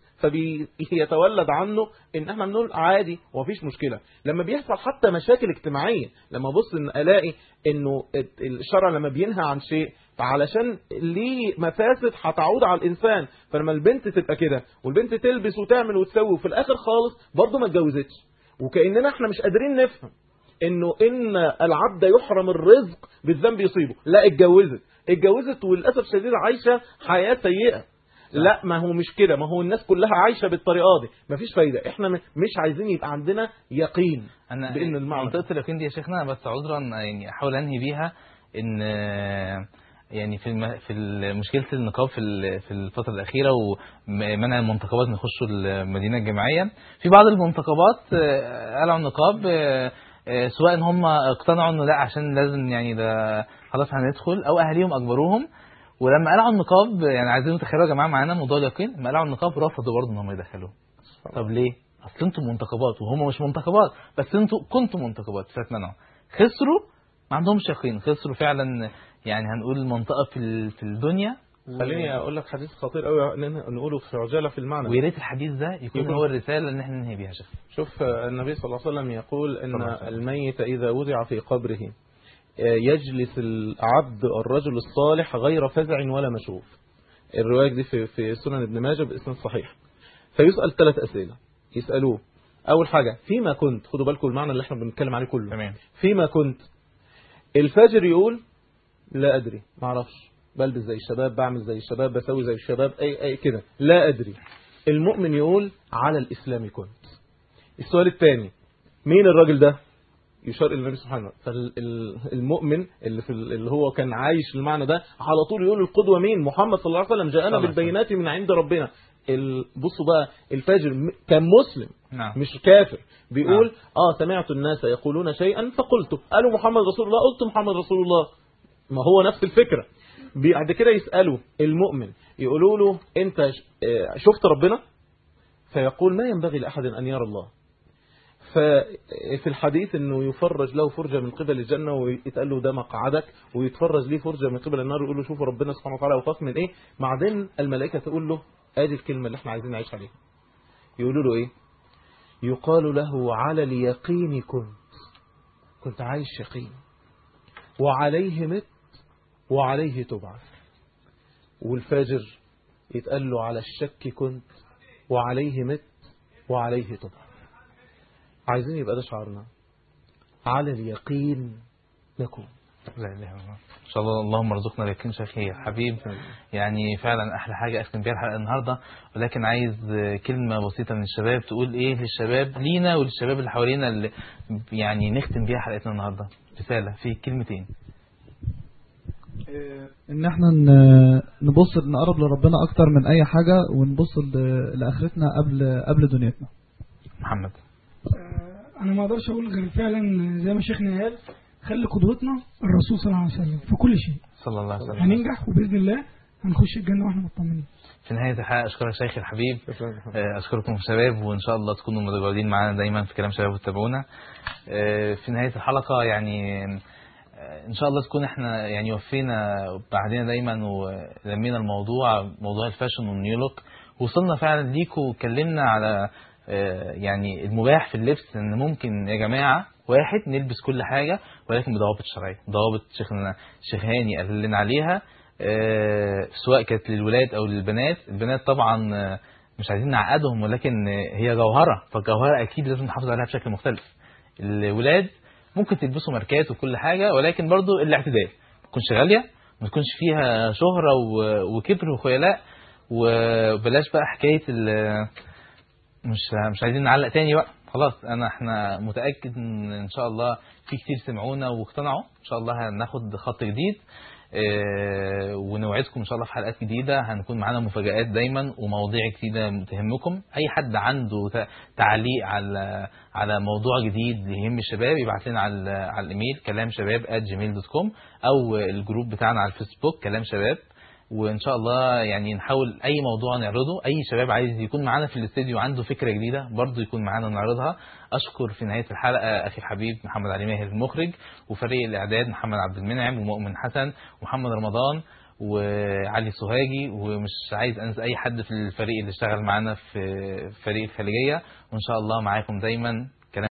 فبيتولد عنه ان احنا بنقول عادي ومفيش مشكله لما بيحصل حتى مشاكل اجتماعيه لما ابص ان الاقي انه الشرع لما بينهى عن شيء علشان ليه مفاسد هتعود على الانسان فلما البنت تبقى كده والبنت تلبس وتعمل وتسوي وفي الاخر خالص برضه ما اتجوزتش وكاننا احنا مش قادرين نفهم انه ان العبد يحرم الرزق بالذنب يصيبه لا اتجوزت اتجوزت وللاسف شديد عايشه حياه سيئه لا ما هو مش كده ما هو الناس كلها عايشه بالطريقه دي مفيش فايده احنا م- مش عايزين يبقى عندنا يقين انا بان المعنى منطقه اليقين دي يا شيخنا بس عذرا يعني احاول انهي بيها ان آه، يعني في الم... في ال- مشكله النقاب في ال- في الفتره الاخيره ومنع المنتخبات من يخشوا المدينه الجامعيه في بعض المنتخبات آه، قلعوا النقاب آه، آه، سواء ان هم اقتنعوا انه لا عشان لازم يعني ده خلاص هندخل او اهاليهم اجبروهم ولما قلعوا النقاب يعني عايزين تتخيلوا يا جماعه معانا موضوع اليقين لما قلعوا النقاب رفضوا برضه ان هم يدخلوهم طب ليه؟ اصل انتم منتخبات وهم مش منتخبات بس انتم كنتم منتخبات فاتمنعوا خسروا ما عندهمش يقين خسروا فعلا يعني هنقول منطقه في ال- في الدنيا خليني اقول لك حديث خطير قوي نقوله في عجاله في المعنى ويا ريت الحديث ده يكون يكون- هو الرساله اللي احنا ننهي بيها يا شيخ شوف آه، النبي صلى الله عليه وسلم يقول صلى ان الله عليه وسلم. الميت اذا وضع في قبره آه، يجلس العبد الرجل الصالح غير فزع ولا مشوف الروايه دي في في سنن ابن ماجه باسم صحيح فيسال ثلاث اسئله يسالوه اول حاجه فيما كنت خدوا بالكم المعنى اللي احنا بنتكلم عليه كله تمام فيما كنت الفاجر يقول لا ادري ما اعرفش بلبس زي الشباب بعمل زي الشباب بسوي زي الشباب اي اي كده لا ادري المؤمن يقول على الاسلام كنت السؤال الثاني مين الراجل ده يشار الى النبي سبحانه فالمؤمن اللي في ال- اللي هو كان عايش المعنى ده على طول يقول القدوه مين محمد صلى الله عليه وسلم صلى جاءنا الله عليه وسلم. بالبينات من عند ربنا ال- بصوا بقى الفاجر م- كان مسلم نعم مش كافر بيقول اه سمعت الناس يقولون شيئا فقلت قالوا محمد رسول الله قلت محمد رسول الله ما هو نفس الفكرة بعد كده يسألوا المؤمن يقولوا له انت ش- آه، شفت ربنا فيقول ما ينبغي لأحد أن يرى الله ففي الحديث انه يفرج له فرجة من قبل الجنة ويتقال له ده مقعدك ويتفرج ليه فرجة من قبل النار ويقول له شوف ربنا سبحانه وتعالى وخاف من ايه بعدين الملائكة تقول له ادي الكلمة اللي احنا عايزين نعيش عليها يقولوا له ايه يقال له على اليقين كنت كنت عايش يقين وعليه مت وعليه تبعث والفاجر يتقال له على الشك كنت وعليه مت وعليه تبعث عايزين يبقى ده شعارنا على اليقين نكون لا اله الا الله ان شاء الله اللهم ارزقنا اليقين شيخي يا حبيب يعني فعلا احلى حاجه اختم بيها الحلقه النهارده ولكن عايز كلمه بسيطه من الشباب تقول ايه للشباب لينا وللشباب اللي حوالينا اللي يعني نختم بيها حلقتنا النهارده رساله في كلمتين ان احنا ن- نبص نقرب لربنا اكتر من اي حاجة ونبص ل- لاخرتنا قبل قبل دنيتنا محمد انا ما اقدرش اقول غير فعلا زي ما شيخنا قال خلي قدوتنا الرسول صلى الله عليه وسلم في كل شيء صلى الله عليه وسلم هننجح وباذن الله هنخش الجنه واحنا مطمنين في نهاية الحلقة أشكرك شيخي الحبيب آه، أشكركم شباب وإن شاء الله تكونوا متجاوبين معانا دايما في كلام شباب وتتابعونا آه، في نهاية الحلقة يعني آه، إن شاء الله تكون إحنا يعني وفينا بعدين دايما ولمينا الموضوع موضوع الفاشن والنيو لوك وصلنا فعلا ليكوا واتكلمنا على آه، يعني المباح في اللبس إن ممكن يا جماعة واحد نلبس كل حاجة ولكن بضوابط شرعية ضوابط شيخنا شيخ هاني قال لنا عليها آه، سواء كانت للولاد او للبنات البنات طبعا آه، مش عايزين نعقدهم ولكن آه، هي جوهره فالجوهره اكيد لازم نحافظ عليها بشكل مختلف الولاد ممكن تلبسوا ماركات وكل حاجه ولكن برضو الاعتدال ما تكونش غاليه ما تكونش فيها شهرة و- وكبر وخيلاء وبلاش بقى حكاية ال- مش مش عايزين نعلق تاني بقى خلاص انا احنا متاكد ان ان شاء الله في كتير سمعونا واقتنعوا ان شاء الله هناخد خط جديد اه ونوعدكم ان شاء الله في حلقات جديده هنكون معانا مفاجآت دايما ومواضيع جديده تهمكم اي حد عنده ت- تعليق على على موضوع جديد يهم الشباب يبعت لنا على على الايميل كلام شباب @gmail.com او الجروب بتاعنا على الفيسبوك كلام شباب وان شاء الله يعني نحاول اي موضوع نعرضه اي شباب عايز يكون معانا في الاستديو عنده فكره جديده برضه يكون معانا نعرضها اشكر في نهايه الحلقه اخي الحبيب محمد علي ماهر المخرج وفريق الاعداد محمد عبد المنعم ومؤمن حسن ومحمد رمضان وعلي سوهاجي ومش عايز انسى اي حد في الفريق اللي اشتغل معانا في فريق الخليجيه وان شاء الله معاكم دايما